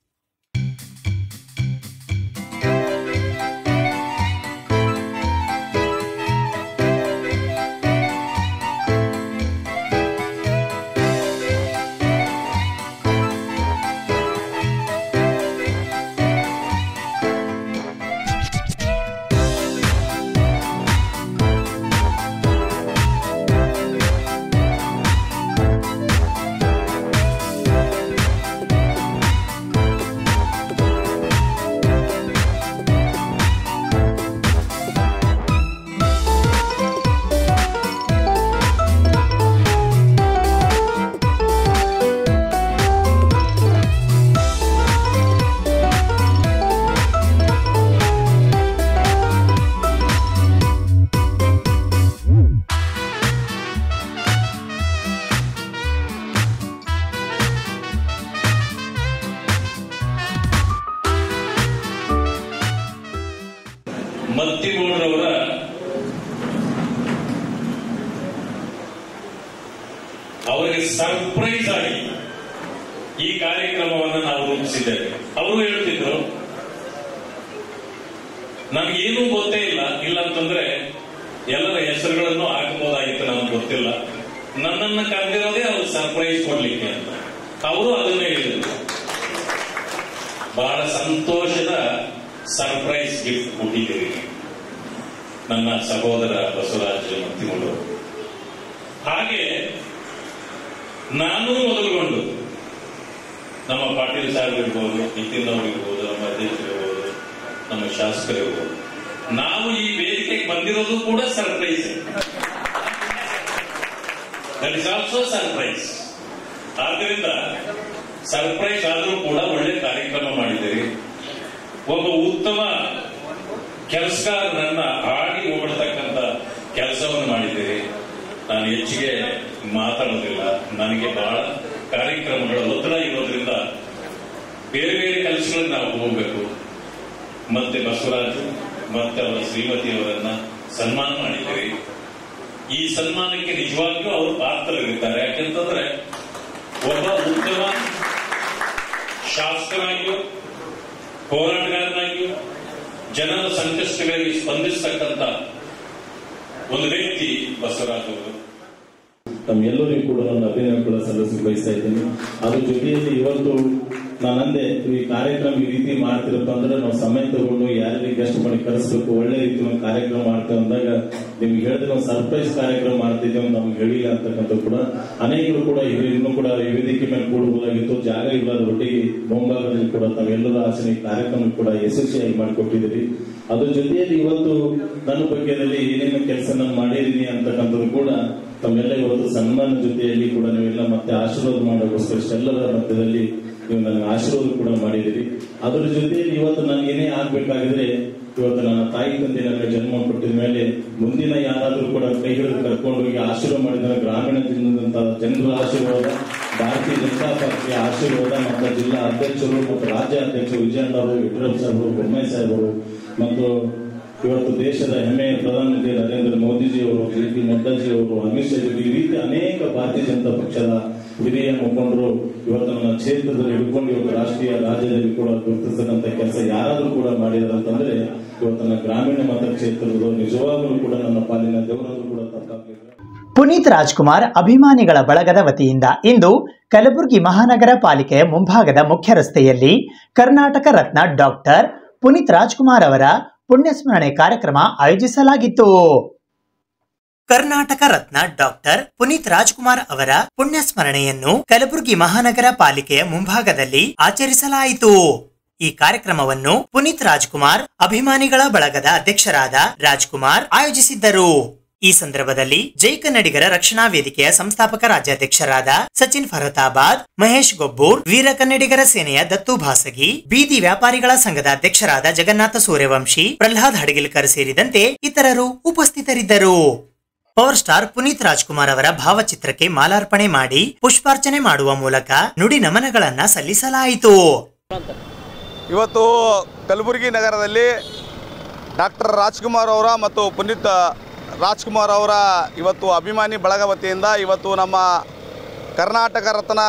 ಮತ್ತಿಗೌಡರವರ ಅವರಿಗೆ ಸರ್ಪ್ರೈಸ್ ಆಗಿ ಈ ಕಾರ್ಯಕ್ರಮವನ್ನು ನಾವು ರೂಪಿಸಿದ್ದೇವೆ ಅವರು ಹೇಳ್ತಿದ್ರು ನನಗೇನೂ ಗೊತ್ತೇ ಇಲ್ಲ ಇಲ್ಲ ಅಂತಂದ್ರೆ ಎಲ್ಲರ ಹೆಸರುಗಳನ್ನು ಹಾಕಬಹುದಾಗಿತ್ತು ನಮ್ಗೆ ಗೊತ್ತಿಲ್ಲ ನನ್ನನ್ನು ಕರೆದಿರೋದೇ ಅವ್ರು ಸರ್ಪ್ರೈಸ್ ಕೊಡ್ಲಿಕ್ಕೆ ಅಂತ ಅವರು ಅದನ್ನೇ ಹೇಳಿದ್ರು ಬಹಳ ಸಂತೋಷದ ಸರ್ಪ್ರೈಸ್ ಗಿಫ್ಟ್ ಕೊಟ್ಟಿದ್ದೀರಿ ನನ್ನ ಸಹೋದರ ಬಸವರಾಜ ಮತ್ತಿಗಳು ಹಾಗೆ ನಾನು ಮೊದಲುಗೊಂಡು ನಮ್ಮ ಪಾಟೀಲ್ ಸಾಹೇಬ್ ಇರ್ಬೋದು ನಿತಿನ್ ಅವರು ಇರ್ಬೋದು ನಮ್ಮ ಅಧ್ಯಕ್ಷರು ಇರ್ಬೋದು ನಮ್ಮ ಶಾಸಕರು ಇರ್ಬೋದು ನಾವು ಈ ವೇದಿಕೆಗೆ ಬಂದಿರೋದು ಕೂಡ surprise that is also surprise ಆದ್ದರಿಂದ ಸರ್ಪ್ರೈಸ್ ಆದರೂ ಕೂಡ ಒಳ್ಳೆ ಕಾರ್ಯಕ್ರಮ ಮಾಡಿದ್ದೀರಿ ಒಬ್ಬ ಉತ್ತಮ ಕೆಲಸಗಾರನನ್ನ ಹಾಡಿ ಹೋಗ್ಬಿಡ್ತಕ್ಕಂಥ ಕೆಲಸವನ್ನು ಮಾಡಿದ್ದೀರಿ ನಾನು ಹೆಚ್ಚಿಗೆ ಮಾತಾಡೋದಿಲ್ಲ ನನಗೆ ಬಹಳ ಕಾರ್ಯಕ್ರಮಗಳ ಒತ್ತಡ ಇರೋದ್ರಿಂದ ಬೇರೆ ಬೇರೆ ಕೆಲಸಗಳಿಗೆ ನಾವು ಹೋಗಬೇಕು ಮತ್ತೆ ಬಸವರಾಜು ಮತ್ತೆ ಅವರ ಶ್ರೀಮತಿಯವರನ್ನ ಸನ್ಮಾನ ಮಾಡಿದ್ದೀರಿ ಈ ಸನ್ಮಾನಕ್ಕೆ ನಿಜವಾಗಿಯೂ ಅವರು ಪಾತ್ರರಿರ್ತಾರೆ ಯಾಕೆಂತಂದ್ರೆ ಒಬ್ಬ ಉತ್ತಮ ಶಾಸಕರಾಗಿಯೂ ಹೋರಾಟಗಾರನಾಗಿಯೂ ಜನರ ಸಂಕಷ್ಟಗಳಿಗೆ ಸ್ಪಂದಿಸ್ತಕ್ಕಂಥ ಒಂದು ವ್ಯಕ್ತಿ ಬಸವರಾಜ್ ಅವರು ತಮ್ಮೆಲ್ಲರಿಗೂ ಕೂಡ ನನ್ನ ಅಭಿನಯ ಕೂಡ ಸಲ್ಲಿಸಿ ಬಯಸ್ತಾ ಇದ್ದೀನಿ ಅದ್ರ ಜೊತೆಯಲ್ಲಿ ಇವತ್ತು ನಾನು ಅಂದೆ ಈ ಕಾರ್ಯಕ್ರಮ ಈ ರೀತಿ ಮಾಡ್ತಿರಪ್ಪ ಅಂದ್ರೆ ನಾವು ಸಮಯ ತಗೊಂಡು ಯಾರಿಗೆ ಗೆಸ್ಟ್ ಮಾಡಿ ಕರೆಸ್ಬೇಕು ಒಳ್ಳೆ ರೀತಿ ಒಂದು ಕಾರ್ಯಕ್ರಮ ಮಾಡ್ತೇವೆ ಅಂದಾಗ ನಿಮ್ಗೆ ಹೇಳಿದ್ರೆ ಒಂದು ಸರ್ಪ್ರೈಸ್ ಕಾರ್ಯಕ್ರಮ ಮಾಡ್ತಿದ್ದೇವೆ ಅಂತ ನಮ್ಗೆ ಹೇಳಿಲ್ಲ ಅಂತಕ್ಕಂಥ ಕೂಡ ಅನೇಕರು ಕೂಡ ಇದು ಇನ್ನೂ ಕೂಡ ಈ ವೇದಿಕೆ ಮೇಲೆ ಕೂಡಬಹುದಾಗಿತ್ತು ಜಾಗ ಇಲ್ಲದ ಒಟ್ಟಿಗೆ ಮುಂಭಾಗದಲ್ಲಿ ಕೂಡ ತಾವೆಲ್ಲರ ಆಸನೆ ಈ ಕಾರ್ಯಕ್ರಮ ಕೂಡ ಯಶಸ್ವಿಯಾಗಿ ಮಾಡಿಕೊಟ್ಟಿದ್ದೀರಿ ಅದ್ರ ಜೊತೆಯಲ್ಲಿ ಇವತ್ತು ನನ್ನ ಬಗ್ಗೆದಲ್ಲಿ ಏನೇನು ಕೆಲಸ ನಾನು ಮಾಡಿದ್ದೀನಿ ಅಂತಕ್ಕಂಥದ್ದು ಕೂಡ ತಮ್ಮೆಲ್ಲ ಇವತ್ತು ಸನ್ಮಾನ ಜೊತೆಯಲ್ಲಿ ಕೂಡ ನೀವೆಲ್ಲ ಮತ್ತೆ ಆಶೀರ್ವಾದ ಮಾಡೋಕ್ಕೋಸ್ಕರ ಇಷ್ಟೆಲ್ಲರ ಮಧ್ಯದಲ್ಲಿ ನೀವು ನನಗೆ ಆಶೀರ್ವಾದ ಕೂಡ ಮಾಡಿದಿರಿ ಅದ್ರ ಜೊತೆಯಲ್ಲಿ ಇವತ್ತು ನನಗೆ ಏನೇ ಆಗ್ಬೇಕಾಗಿದ್ರೆ ಇವತ್ತು ನನ್ನ ತಾಯಿ ತಂದೆ ನನಗೆ ಜನ್ಮ ಕೊಟ್ಟಿದ ಮೇಲೆ ಮುಂದಿನ ಯಾರಾದ್ರೂ ಕೂಡ ಕೈ ಹಿಡಿದು ಕರ್ಕೊಂಡು ಹೋಗಿ ಆಶೀರ್ವಾದ ಮಾಡಿದ ಗ್ರಾಮೀಣ ಜಿಲ್ಲೆದಂತ ಜನರ ಆಶೀರ್ವಾದ ಭಾರತೀಯ ಜನತಾ ಪಾರ್ಟಿಯ ಆಶೀರ್ವಾದ ಮತ್ತು ಜಿಲ್ಲಾ ಅಧ್ಯಕ್ಷರು ಮತ್ತು ರಾಜ್ಯ ಅಧ್ಯಕ್ಷರು ವಿಜಯಣ್ಣ ಅವರು ಯಡಿಯೂರಪ್ಪ ಸಾಹೇಬರು ಬೊಮ್ಮಾಯಿ ಸಾಹೇಬರು ಮತ್ತು ಇವತ್ತು ದೇಶದ ಹೆಮ್ಮೆಯ ಪ್ರಧಾನಮಂತ್ರಿ ನರೇಂದ್ರ ಮೋದಿಜಿ ಅವರು ಜೆ ಪಿ ನಡ್ಡಾಜಿ ಅವರು ಅಮಿತ್ ಶಾ ಜಿ ಈ ರೀತಿ ಅನೇಕ ಭಾರತೀಯ ಜನತಾ ಪಕ್ಷದ ಹಿರಿಯ ಮುಖಂಡರು ಇವತ್ತು ನನ್ನ ಕ್ಷೇತ್ರದಲ್ಲಿ ಹಿಡ್ಕೊಂಡು ಇವತ್ತು ರಾಷ್ಟ್ರೀಯ ರಾಜ್ಯದಲ್ಲಿ ಕೂಡ ಗುರುತಿಸತಕ್ಕಂಥ ಕೆಲಸ ಯಾರಾದ್ರೂ ಕೂಡ ಮಾಡಿದಾರೆ ಅಂತಂದ್ರೆ ಇವತ್ತು ನನ್ನ ಗ್ರಾಮೀಣ ಮತಕ್ಷೇತ್ರದ ನಿಜವಾಗ್ಲೂ ಕೂಡ ನನ್ನ ಪಾಲಿನ ದೇವರನ್ನು ಕೂಡ ತಪ್ಪಾಗಲಿಲ್ಲ ಪುನೀತ್ ರಾಜ್ಕುಮಾರ್ ಅಭಿಮಾನಿಗಳ ಬಳಗದ ವತಿಯಿಂದ ಇಂದು ಕಲಬುರಗಿ ಮಹಾನಗರ ಪಾಲಿಕೆಯ ಮುಂಭಾಗದ ಮುಖ್ಯ ರಸ್ತೆಯಲ್ಲಿ ಕರ್ನಾಟಕ ರತ್ನ ಡಾಕ್ಟರ್ ಪುನೀತ್ ರಾಜ್ಕುಮಾರ್ ಅವರ ಪುಣ್ಯಸ್ಮರಣೆ ಕಾರ್ಯಕ್ರಮ ಆಯೋಜಿಸಲಾಗಿತ್ತು ಕರ್ನಾಟಕ ರತ್ನ ಡಾಕ್ಟರ್ ಪುನೀತ್ ರಾಜ್ಕುಮಾರ್ ಅವರ ಪುಣ್ಯಸ್ಮರಣೆಯನ್ನು ಕಲಬುರಗಿ ಮಹಾನಗರ ಪಾಲಿಕೆಯ ಮುಂಭಾಗದಲ್ಲಿ ಆಚರಿಸಲಾಯಿತು ಈ ಕಾರ್ಯಕ್ರಮವನ್ನು ಪುನೀತ್ ರಾಜ್ಕುಮಾರ್ ಅಭಿಮಾನಿಗಳ ಬಳಗದ ಅಧ್ಯಕ್ಷರಾದ ರಾಜ್ಕುಮಾರ್ ಆಯೋಜಿಸಿದ್ದರು ಈ ಸಂದರ್ಭದಲ್ಲಿ ಜೈ ಕನ್ನಡಿಗರ ರಕ್ಷಣಾ ವೇದಿಕೆಯ ಸಂಸ್ಥಾಪಕ ರಾಜ್ಯಾಧ್ಯಕ್ಷರಾದ ಸಚಿನ್ ಫರತಾಬಾದ್ ಮಹೇಶ್ ಗೊಬ್ಬೂರ್ ವೀರ ಕನ್ನಡಿಗರ ಸೇನೆಯ ದತ್ತು ಭಾಸಗಿ ಬೀದಿ ವ್ಯಾಪಾರಿಗಳ ಸಂಘದ ಅಧ್ಯಕ್ಷರಾದ ಜಗನ್ನಾಥ ಸೂರ್ಯವಂಶಿ ಪ್ರಹ್ಲಾದ್ ಹಡಗಿಲ್ಕರ್ ಸೇರಿದಂತೆ ಇತರರು ಉಪಸ್ಥಿತರಿದ್ದರು ಪವರ್ ಸ್ಟಾರ್ ಪುನೀತ್ ರಾಜ್ಕುಮಾರ್ ಅವರ ಭಾವಚಿತ್ರಕ್ಕೆ ಮಾಲಾರ್ಪಣೆ ಮಾಡಿ ಪುಷ್ಪಾರ್ಚನೆ ಮಾಡುವ ಮೂಲಕ ನುಡಿ ನಮನಗಳನ್ನ ಸಲ್ಲಿಸಲಾಯಿತು ಇವತ್ತು ಕಲಬುರಗಿ ನಗರದಲ್ಲಿ ಡಾಕ್ಟರ್ ರಾಜ್ಕುಮಾರ್ ಅವರ ಮತ್ತು ಪುನೀತ್ ರಾಜ್ಕುಮಾರ್ ಅವರ ಇವತ್ತು ಅಭಿಮಾನಿ ಬಳಗ ವತಿಯಿಂದ ಇವತ್ತು ನಮ್ಮ ಕರ್ನಾಟಕ ರತ್ನ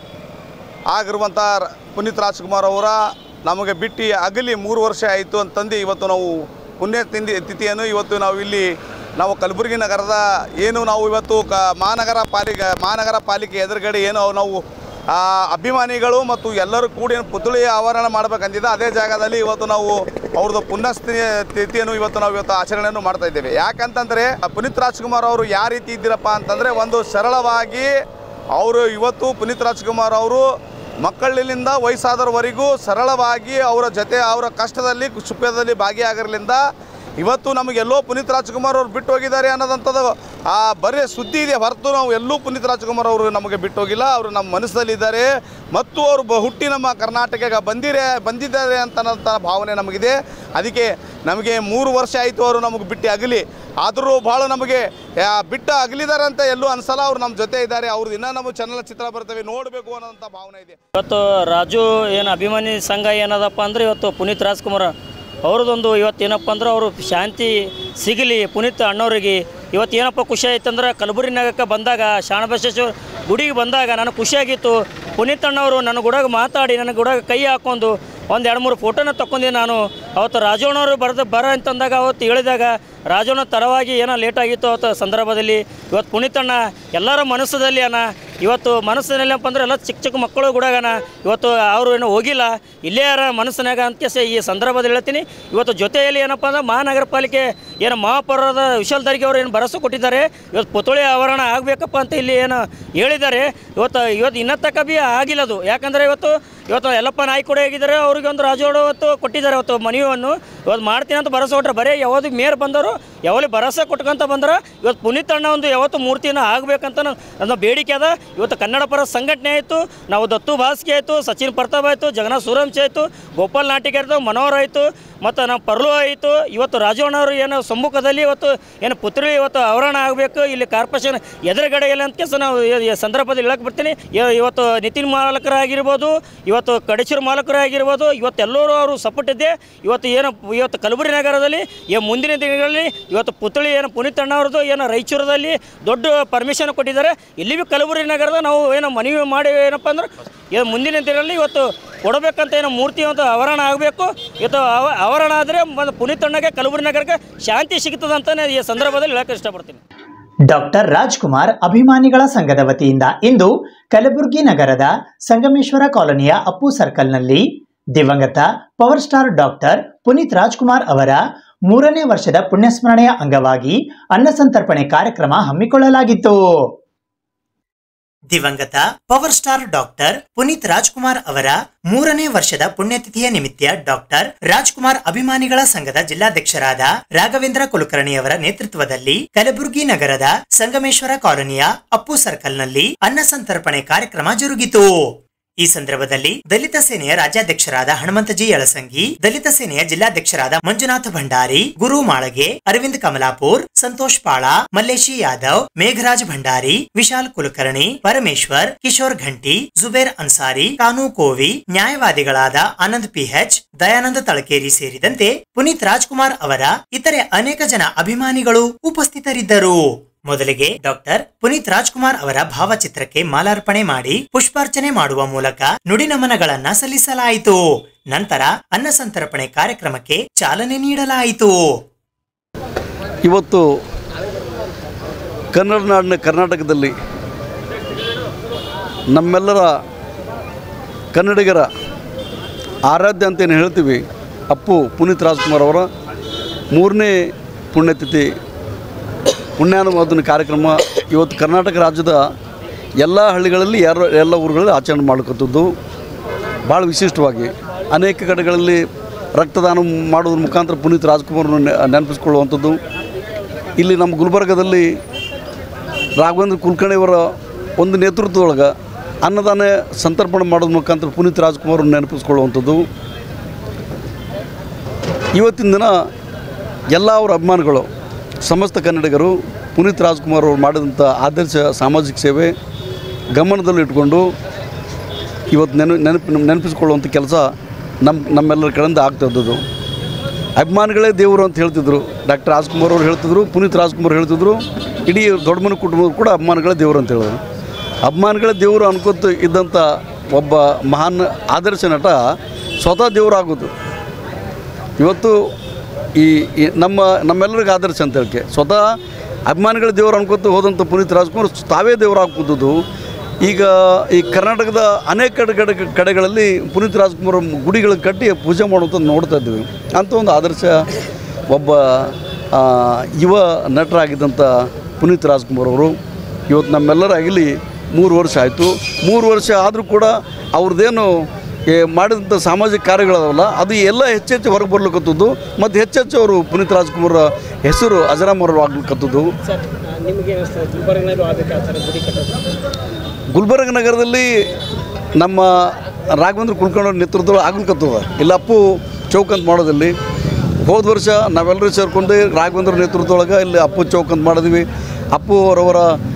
ಆಗಿರುವಂಥ ರ- ಪುನೀತ್ ರಾಜ್ಕುಮಾರ್ ಅವರ ನಮಗೆ ಬಿಟ್ಟು ಅಗಲಿ ಮೂರು ವರ್ಷ ಆಯಿತು ಅಂತಂದು ಇವತ್ತು ನಾವು ಪುಣ್ಯ ತಿಂದಿ ತಿಥಿಯನ್ನು ಇವತ್ತು ನಾವು ಇಲ್ಲಿ ನಾವು ಕಲಬುರಗಿ ನಗರದ ಏನು ನಾವು ಇವತ್ತು ಕ ಮಹಾನಗರ ಪಾಲಿಕೆ ಮಹಾನಗರ ಪಾಲಿಕೆ ಎದುರುಗಡೆ ಏನು ನಾವು ಆ, ಅಭಿಮಾನಿಗಳು ಮತ್ತು ಎಲ್ಲರೂ ಕೂಡಿ ಪುತ್ಳಿ ಆವರಣ ಮಾಡಬೇಕಂತಿದ್ದ ಅದೇ ಜಾಗದಲ್ಲಿ ಇವತ್ತು ನಾವು ಅವ್ರದ್ದು ಪುಣ್ಯಸ್ಥಿ ತಿಥಿಯನ್ನು ಇವತ್ತು ನಾವು ಇವತ್ತು ಆಚರಣೆಯನ್ನು ಮಾಡ್ತಾ ಇದ್ದೇವೆ ಯಾಕಂತಂದರೆ ಪುನೀತ್ ರಾಜ್ಕುಮಾರ್ ಅವರು ಯಾವ ರೀತಿ ಇದ್ದೀರಪ್ಪ ಅಂತಂದರೆ ಒಂದು ಸರಳವಾಗಿ ಅವರು ಇವತ್ತು ಪುನೀತ್ ರಾಜ್ಕುಮಾರ್ ಅವರು ಮಕ್ಕಳಿಂದ ವಯಸ್ಸಾದವರೆಗೂ ಸರಳವಾಗಿ ಅವರ ಜೊತೆ ಅವರ ಕಷ್ಟದಲ್ಲಿ ಸುಖದಲ್ಲಿ ಭಾಗಿಯಾಗಿರಲಿಂದ ಇವತ್ತು ನಮಗೆಲ್ಲೋ ಪುನೀತ್ ರಾಜ್ಕುಮಾರ್ ಅವರು ಬಿಟ್ಟು ಹೋಗಿದ್ದಾರೆ ಅನ್ನೋದಂಥದ್ದು ಆ ಬರೀ ಸುದ್ದಿ ಇದೆ ಹೊರತು ನಾವು ಎಲ್ಲೂ ಪುನೀತ್ ರಾಜ್ಕುಮಾರ್ ಅವರು ನಮಗೆ ಬಿಟ್ಟು ಹೋಗಿಲ್ಲ ಅವರು ನಮ್ಮ ಮನಸ್ಸಲ್ಲಿದ್ದಾರೆ ಮತ್ತು ಅವರು ಬ ಹುಟ್ಟಿ ನಮ್ಮ ಕರ್ನಾಟಕಕ್ಕೆ ಬಂದಿರೆ ಬಂದಿದ್ದಾರೆ ಅಂತ ಅನ್ನೋಂಥ ಭಾವನೆ ನಮಗಿದೆ ಅದಕ್ಕೆ ನಮಗೆ ಮೂರು ವರ್ಷ ಆಯಿತು ಅವರು ನಮಗೆ ಬಿಟ್ಟು ಅಗಲಿ ಆದರೂ ಭಾಳ ನಮಗೆ ಆ, ಬಿಟ್ಟು ಅಗಲಿದ್ದಾರೆ ಅಂತ ಎಲ್ಲೂ ಅನ್ಸಲ್ಲ ಅವ್ರು ನಮ್ಮ ಜೊತೆ ಇದ್ದಾರೆ ಅವ್ರದ್ದು ಇನ್ನೂ ನಮ್ಮ ಚಲನ ಚಿತ್ರ ಬರ್ತವೆ ನೋಡಬೇಕು ಅನ್ನೋಂಥ ಭಾವನೆ ಇದೆ ಇವತ್ತು ರಾಜು ಏನು ಅಭಿಮಾನಿ ಸಂಘ ಏನದಪ್ಪ ಅಂದ್ರೆ ಇವತ್ತು ಪುನೀತ್ ರಾಜ್ಕುಮಾರ್ ಅವ್ರದ್ದೊಂದು ಇವತ್ತು ಏನಪ್ಪ ಅಂದ್ರೆ ಅವರು ಶಾಂತಿ ಸಿಗಲಿ ಪುನೀತ್ ಅಣ್ಣವ್ರಿಗೆ ಇವತ್ತು ಏನಪ್ಪ ಖುಷಿ ಆಯ್ತಂದ್ರೆ ಕಲಬುರಗಿ ನಗರಕ್ಕೆ ಬಂದಾಗ ಶಾಣಬಸವೇಶ್ವರ ಗುಡಿಗೆ ಬಂದಾಗ ನನಗೆ ಖುಷಿಯಾಗಿತ್ತು ಪುನೀತ್ ಅಣ್ಣವರು ನನ್ನ ಗುಡಾಗ ಮಾತಾಡಿ ನನ್ನ ಗುಡಾಗ ಕೈ ಹಾಕ್ಕೊಂಡು ಒಂದು ಎರಡು ಮೂರು ಫೋಟೋನ ತಗೊಂಡೆ ನಾನು ಅವತ್ತು ರಾಜಣ್ಣವರು ಬರೆದು ಬರ ಅಂತಂದಾಗ ಅವತ್ತು ಹೇಳಿದಾಗ ರಾಜಣ್ಣ ತರವಾಗಿ ಏನೋ ಲೇಟ್ ಆಗಿತ್ತು ಅವತ್ತು ಸಂದರ್ಭದಲ್ಲಿ ಇವತ್ತು ಪುನೀತಣ್ಣ ಎಲ್ಲರ ಮನಸ್ಸದಲ್ಲಿ ಅಣ್ಣ ಇವತ್ತು ಮನಸ್ಸಿನಲ್ಲಿ ಏನಪ್ಪ ಅಂದ್ರೆ ಎಲ್ಲ ಚಿಕ್ಕ ಚಿಕ್ಕ ಮಕ್ಕಳು ಗುಡಾಗನ ಇವತ್ತು ಅವರು ಏನೋ ಹೋಗಿಲ್ಲ ಇಲ್ಲೇ ಯಾರ ಮನಸ್ಸಿನಾಗ ಅಂತ ಕೇಸಿ ಈ ಸಂದರ್ಭದಲ್ಲಿ ಹೇಳ್ತೀನಿ ಇವತ್ತು ಜೊತೆಯಲ್ಲಿ ಏನಪ್ಪ ಅಂದ್ರೆ ಮಹಾನಗರ ಪಾಲಿಕೆ ಏನು ಮಹಾಪೌರದ ವಿಶಾಲ್ದಾರಿಗೆ ಅವರು ಏನು ಭರವಸೆ ಕೊಟ್ಟಿದ್ದಾರೆ ಇವತ್ತು ಪುತ್ಳಿ ಆವರಣ ಆಗಬೇಕಪ್ಪ ಅಂತ ಇಲ್ಲಿ ಏನು ಹೇಳಿದ್ದಾರೆ ಇವತ್ತು ಇವತ್ತು ಇನ್ನೂ ತನಕ ಬಿ ಆಗಿಲ್ಲ ಅದು ಯಾಕಂದರೆ ಇವತ್ತು ಇವತ್ತು ಎಲ್ಲಪ್ಪ ನಾಯ್ಕ ಕೂಡ ಹೇಗಿದ್ದಾರೆ ಅವ್ರಿಗೆ ಒಂದು ರಾಜೋಡು ಇವತ್ತು ಕೊಟ್ಟಿದ್ದಾರೆ ಇವತ್ತು ಮನವಿಯನ್ನು ಇವತ್ತು ಮಾಡ್ತೀನಿ ಅಂತ ಭರವಸೆ ಕೊಟ್ಟರೆ ಬರೀ ಯಾವುದು ಮೇಯರ್ ಬಂದರು ಯಾವಲ್ಲಿ ಭರವಸೆ ಕೊಟ್ಕೊಂತ ಬಂದ್ರೆ ಇವತ್ತು ಪುನೀತ್ ಅಣ್ಣ ಒಂದು ಯಾವತ್ತು ಮೂರ್ತಿನ ಆಗಬೇಕಂತ ನನ್ನ ಬೇಡಿಕೆ ಅದ ಇವತ್ತು ಕನ್ನಡ ಪರ ಸಂಘಟನೆ ಆಯಿತು ನಾವು ದತ್ತು ಭಾಸ್ಕಿ ಆಯಿತು ಸಚಿನ್ ಪ್ರತಾಪ್ ಆಯಿತು ಜಗನ್ನಾಥ್ ಸೂರಂಶ್ ಆಯಿತು ಗೋಪಾಲ್ ನಾಟಿಕೆ ಆಯಿತು ಮನೋಹರ್ ಆಯಿತು ಮತ್ತು ನಮ್ಮ ಪರ್ಲು ಆಯಿತು ಇವತ್ತು ರಾಜವಣ್ಣವರು ಏನು ಸಮ್ಮುಖದಲ್ಲಿ ಇವತ್ತು ಏನು ಪುತ್ರಿ ಇವತ್ತು ಆವರಣ ಆಗಬೇಕು ಇಲ್ಲಿ ಕಾರ್ಪೊರೇಷನ್ ಎದುರುಗಡೆ ಇಲ್ಲ ಅಂತ ಕೆಲಸ ನಾವು ಈ- ಈ ಸಂದರ್ಭದಲ್ಲಿ ಹೇಳಕ್ಕೆ ಬರ್ತೀನಿ ಇವ- ಇವತ್ತು ನಿತಿನ್ ಮಾಲಕರಾಗಿರ್ಬೋದು ಇವತ್ತು ಕಡಚೂರು ಮಾಲಕರಾಗಿರ್ಬೋದು ಇವತ್ತು ಎಲ್ಲರೂ ಅವರು ಸಪೋರ್ಟ್ ಇದೆ ಇವತ್ತು ಏನು ಇವತ್ತು ಕಲಬುರಗಿ ನಗರದಲ್ಲಿ ಈ ಮುಂದಿನ ದಿನಗಳಲ್ಲಿ ಇವತ್ತು ಪುತ್ಳಿ ಏನು ಪುನೀತ್ ಅಣ್ಣವ್ರದ್ದು ಏನು ರಾಯಚೂರದಲ್ಲಿ ದೊಡ್ಡ ಪರ್ಮಿಷನ್ ಕೊಟ್ಟಿದ್ದಾರೆ ಇಲ್ಲಿ ಬಿ ಕಲಬುರಗಿ ನಗರದ ನಾವು ಏನು ಮನವಿ ಮಾಡಿ ಏನಪ್ಪ ಅಂದ್ರೆ ಇದು ಮುಂದಿನ ದಿನಗಳಲ್ಲಿ ಇವತ್ತು ಕೊಡಬೇಕಂತ ಏನೋ ಮೂರ್ತಿ ಒಂದು ಆವರಣ ಆಗಬೇಕು ಇವತ್ತು ಅವ- ಆವರಣ ಆದರೆ ಪುನೀತ್ ಅಣ್ಣಗೆ ಕಲಬುರಗಿ ನಗರಕ್ಕೆ ಶಾಂತಿ ಸಿಗ್ತದೆ ಅಂತಾನೆ ಈ ಸಂದರ್ಭದಲ್ಲಿ ಹೇಳಕ್ಕೆ ಇಷ್ಟಪಡ್ತೀನಿ ಡಾಕ್ಟರ್ ರಾಜ್ಕುಮಾರ್ ಅಭಿಮಾನಿಗಳ ಸಂಘದ ವತಿಯಿಂದ ಇಂದು ಕಲಬುರಗಿ ನಗರದ ಸಂಗಮೇಶ್ವರ ಕಾಲೋನಿಯ ಅಪ್ಪು ಸರ್ಕಲ್ನಲ್ಲಿ ದಿವಂಗತ power star doctor Puneeth Rajkumar ಅವರ ಮೂರನೇ ವರ್ಷದ ಪುಣ್ಯಸ್ಮರಣೆಯ ಅಂಗವಾಗಿ ಅನ್ನಸಂತರ್ಪಣೆ ಕಾರ್ಯಕ್ರಮ ಹಮ್ಮಿಕೊಳ್ಳಲಾಗಿತ್ತು ದಿವಂಗತ power star doctor Puneeth Rajkumar ಅವರ ಮೂರನೇ ವರ್ಷದ ಪುಣ್ಯತಿಥಿಯ ನಿಮಿತ್ತ ಡಾಕ್ಟರ್ ರಾಜ್ಕುಮಾರ್ ಅಭಿಮಾನಿಗಳ ಸಂಘದ ಜಿಲ್ಲಾಧ್ಯಕ್ಷರಾದ ರಾಘವೇಂದ್ರ ಕುಲಕರ್ಣಿಯವರ ನೇತೃತ್ವದಲ್ಲಿ ಕಲಬುರಗಿ ನಗರದ ಸಂಗಮೇಶ್ವರ ಕಾಲೋನಿಯ ಅಪ್ಪು ಸರ್ಕಲ್ನಲ್ಲಿ ಅನ್ನಸಂತರ್ಪಣೆ ಕಾರ್ಯಕ್ರಮ ಜರುಗಿತು ಈ ಸಂದರ್ಭದಲ್ಲಿ ದಲಿತ ಸೇನೆಯ ರಾಜ್ಯಾಧ್ಯಕ್ಷರಾದ ಹನುಮಂತಜಿ ಯಳಸಂಗಿ ದಲಿತ ಸೇನೆಯ ಜಿಲ್ಲಾಧ್ಯಕ್ಷರಾದ ಮಂಜುನಾಥ ಭಂಡಾರಿ ಗುರು ಮಾಳಗೆ ಅರವಿಂದ್ ಕಮಲಾಪುರ್ ಸಂತೋಷ್ ಪಾಳ ಮಲ್ಲೇಶಿ ಯಾದವ್ ಮೇಘರಾಜ್ ಭಂಡಾರಿ ವಿಶಾಲ್ ಕುಲಕರ್ಣಿ ಪರಮೇಶ್ವರ್ ಕಿಶೋರ್ ಘಂಟಿ ಜುಬೇರ್ ಅನ್ಸಾರಿ ಕಾನು ಕೋವಿ ನ್ಯಾಯವಾದಿಗಳಾದ ಆನಂದ್ ಪಿಎಚ್ ದಯಾನಂದ ತಳಕೇರಿ ಸೇರಿದಂತೆ ಪುನೀತ್ ರಾಜ್ಕುಮಾರ್ ಅವರ ಇತರೆ ಅನೇಕ ಜನ ಅಭಿಮಾನಿಗಳು ಉಪಸ್ಥಿತರಿದ್ದರು ಮೊದಲಿಗೆ ಡಾಕ್ಟರ್ ಪುನೀತ್ ರಾಜ್ಕುಮಾರ್ ಅವರ ಭಾವಚಿತ್ರಕ್ಕೆ ಮಾಲಾರ್ಪಣೆ ಮಾಡಿ ಪುಷ್ಪಾರ್ಚನೆ ಮಾಡುವ ಮೂಲಕ ನುಡಿನಮನಗಳನ್ನ ಸಲ್ಲಿಸಲಾಯಿತು ನಂತರ ಅನ್ನಸಂತರ್ಪಣೆ ಕಾರ್ಯಕ್ರಮಕ್ಕೆ ಚಾಲನೆ ನೀಡಲಾಯಿತು ಇವತ್ತು ಕನ್ನಡ ನಾಡಿನ ಕರ್ನಾಟಕದಲ್ಲಿ ನಮ್ಮೆಲ್ಲರ ಕನ್ನಡಿಗರ ಆರಾಧ್ಯ ಅಂತೇನು ಹೇಳ್ತೀವಿ ಅಪ್ಪು ಪುನೀತ್ ರಾಜ್ಕುಮಾರ್ ಅವರ ಮೂರನೇ ಪುಣ್ಯತಿಥಿ ಪುಣ್ಯಾನುಮೋದನೆ ಕಾರ್ಯಕ್ರಮ ಇವತ್ತು ಕರ್ನಾಟಕ ರಾಜ್ಯದ ಎಲ್ಲ ಹಳ್ಳಿಗಳಲ್ಲಿ ಯಾರು ಎಲ್ಲ ಊರುಗಳಲ್ಲಿ ಆಚರಣೆ ಮಾಡ್ಕೊತದ್ದು ಭಾಳ ವಿಶಿಷ್ಟವಾಗಿ ಅನೇಕ ಕಡೆಗಳಲ್ಲಿ ರಕ್ತದಾನ ಮಾಡೋದ್ರ ಮುಖಾಂತರ ಪುನೀತ್ ರಾಜ್ಕುಮಾರ್ನ ನೆ- ನೆನಪಿಸ್ಕೊಳ್ಳುವಂಥದ್ದು ಇಲ್ಲಿ ನಮ್ಮ ಗುಲ್ಬರ್ಗದಲ್ಲಿ ರಾಘವೇಂದ್ರ ಕುಲಕರ್ಣಿಯವರ ಒಂದು ನೇತೃತ್ವದೊಳಗೆ ಅನ್ನದಾನ ಸಂತರ್ಪಣೆ ಮಾಡೋದ್ರ ಮುಖಾಂತರ ಪುನೀತ್ ರಾಜ್ಕುಮಾರ್ನ ನೆನಪಿಸ್ಕೊಳ್ಳುವಂಥದ್ದು ಇವತ್ತಿನ ದಿನ ಎಲ್ಲ ಅವರ ಅಭಿಮಾನಿಗಳು ಸಮಸ್ತ ಕನ್ನಡಿಗರು ಪುನೀತ್ ರಾಜ್ಕುಮಾರ್ ಅವರು ಮಾಡಿದಂಥ ಆದರ್ಶ ಸಾಮಾಜಿಕ ಸೇವೆ ಗಮನದಲ್ಲಿ ಇಟ್ಕೊಂಡು ಇವತ್ತು ನೆನ ನೆನಪು ನೆನಪಿಸ್ಕೊಳ್ಳುವಂಥ ಕೆಲಸ ನಮ್ಮ ನಮ್ಮೆಲ್ಲರ ಕಡೆಯಿಂದ ಆಗ್ತಾ ಇದ್ದದ್ದು ಅಭಿಮಾನಿಗಳೇ ದೇವರು ಅಂತ ಹೇಳ್ತಿದ್ರು ಡಾಕ್ಟರ್ ರಾಜ್ಕುಮಾರ್ ಅವರು ಹೇಳ್ತಿದ್ರು ಪುನೀತ್ ರಾಜ್ಕುಮಾರ್ ಹೇಳ್ತಿದ್ರು ಇಡೀ ದೊಡ್ಡ ಮನೆ ಕುಟುಂಬ ಕೂಡ ಅಭಿಮಾನಿಗಳೇ ದೇವರು ಅಂತ ಹೇಳಿದ್ರು ಅಭಿಮಾನಿಗಳೇ ದೇವರು ಅನ್ಕೋತ ಇದ್ದಂಥ ಒಬ್ಬ ಮಹಾನ್ ಆದರ್ಶ ನಟ ಸ್ವತಃ ದೇವರಾಗೋದು ಇವತ್ತು ಈ ಈ ನಮ್ಮ ನಮ್ಮೆಲ್ಲರಿಗೂ ಆದರ್ಶ ಅಂತ ಹೇಳಕ್ಕೆ ಸ್ವತಃ ಅಭಿಮಾನಿಗಳ ದೇವರು ಅನ್ಕೋತ ಹೋದಂಥ ಪುನೀತ್ ರಾಜ್ಕುಮಾರ್ ತಾವೇ ದೇವರಾಗಿ ಕೂತದ್ದು ಈಗ ಈ ಕರ್ನಾಟಕದ ಅನೇಕ ಕಡೆ ಕಡೆ ಕಡೆಗಳಲ್ಲಿ ಪುನೀತ್ ರಾಜ್ಕುಮಾರ್ ಗುಡಿಗಳಿಗೆ ಕಟ್ಟಿ ಪೂಜೆ ಮಾಡುವಂಥದ್ದು ನೋಡ್ತಾ ಇದ್ದೀವಿ ಅಂಥ ಒಂದು ಆದರ್ಶ ಒಬ್ಬ ಆ, ಯುವ ನಟರಾಗಿದ್ದಂಥ ಪುನೀತ್ ರಾಜ್ಕುಮಾರ್ ಅವರು ಇವತ್ತು ನಮ್ಮೆಲ್ಲರ ಆಗಲಿ ಮೂರು ವರ್ಷ ಆಯಿತು ಮೂರು ವರ್ಷ ಆದರೂ ಕೂಡ ಅವ್ರದ್ದೇನು ಏ, ಮಾಡಿದಂಥ ಸಾಮಾಜಿಕ ಕಾರ್ಯಗಳದವಲ್ಲ ಅದು ಎಲ್ಲ ಹೆಚ್ಚೆಚ್ಚು ಹೊರಗೆ ಬರ್ಲಿಕ್ಕತ್ತದ್ದು ಮತ್ತು ಹೆಚ್ಚೆಚ್ಚು ಅವರು ಪುನೀತ್ ರಾಜ್ಕುಮಾರ್ ಹೆಸರು ಅಜರಾಮರ ಆಗ್ಲಿಕ್ಕತ್ತದ್ದು ನಿಮಗೆ ಗುಲ್ಬರ್ಗನಲ್ಲೂ ಆಗಬೇಕು ಆ ಥರ ಗುಡಿ ಕಟ್ಟೋದು ಗುಲ್ಬರ್ಗ ನಗರದಲ್ಲಿ ನಮ್ಮ ರಾಘವೇಂದ್ರ ಕುಲಕರ್ಣಿ ನೇತೃತ್ವದಲ್ಲಿ ಆಗ್ಲಿಕ್ಕತ್ತದ ಇಲ್ಲ ಅಪ್ಪು ಚೌಕ್ ಅಂತ ಮಾಡೋದಲ್ಲಿ ಹೋದ ವರ್ಷ ನಾವೆಲ್ಲರೂ ಸೇರ್ಕೊಂಡು ರಾಘವೇಂದ್ರ ನೇತೃತ್ವದೊಳಗೆ ಇಲ್ಲಿ ಅಪ್ಪು ಚೌಕ್ ಅಂತ ಮಾಡಿದ್ವಿ ಅಪ್ಪು ಅವರವರ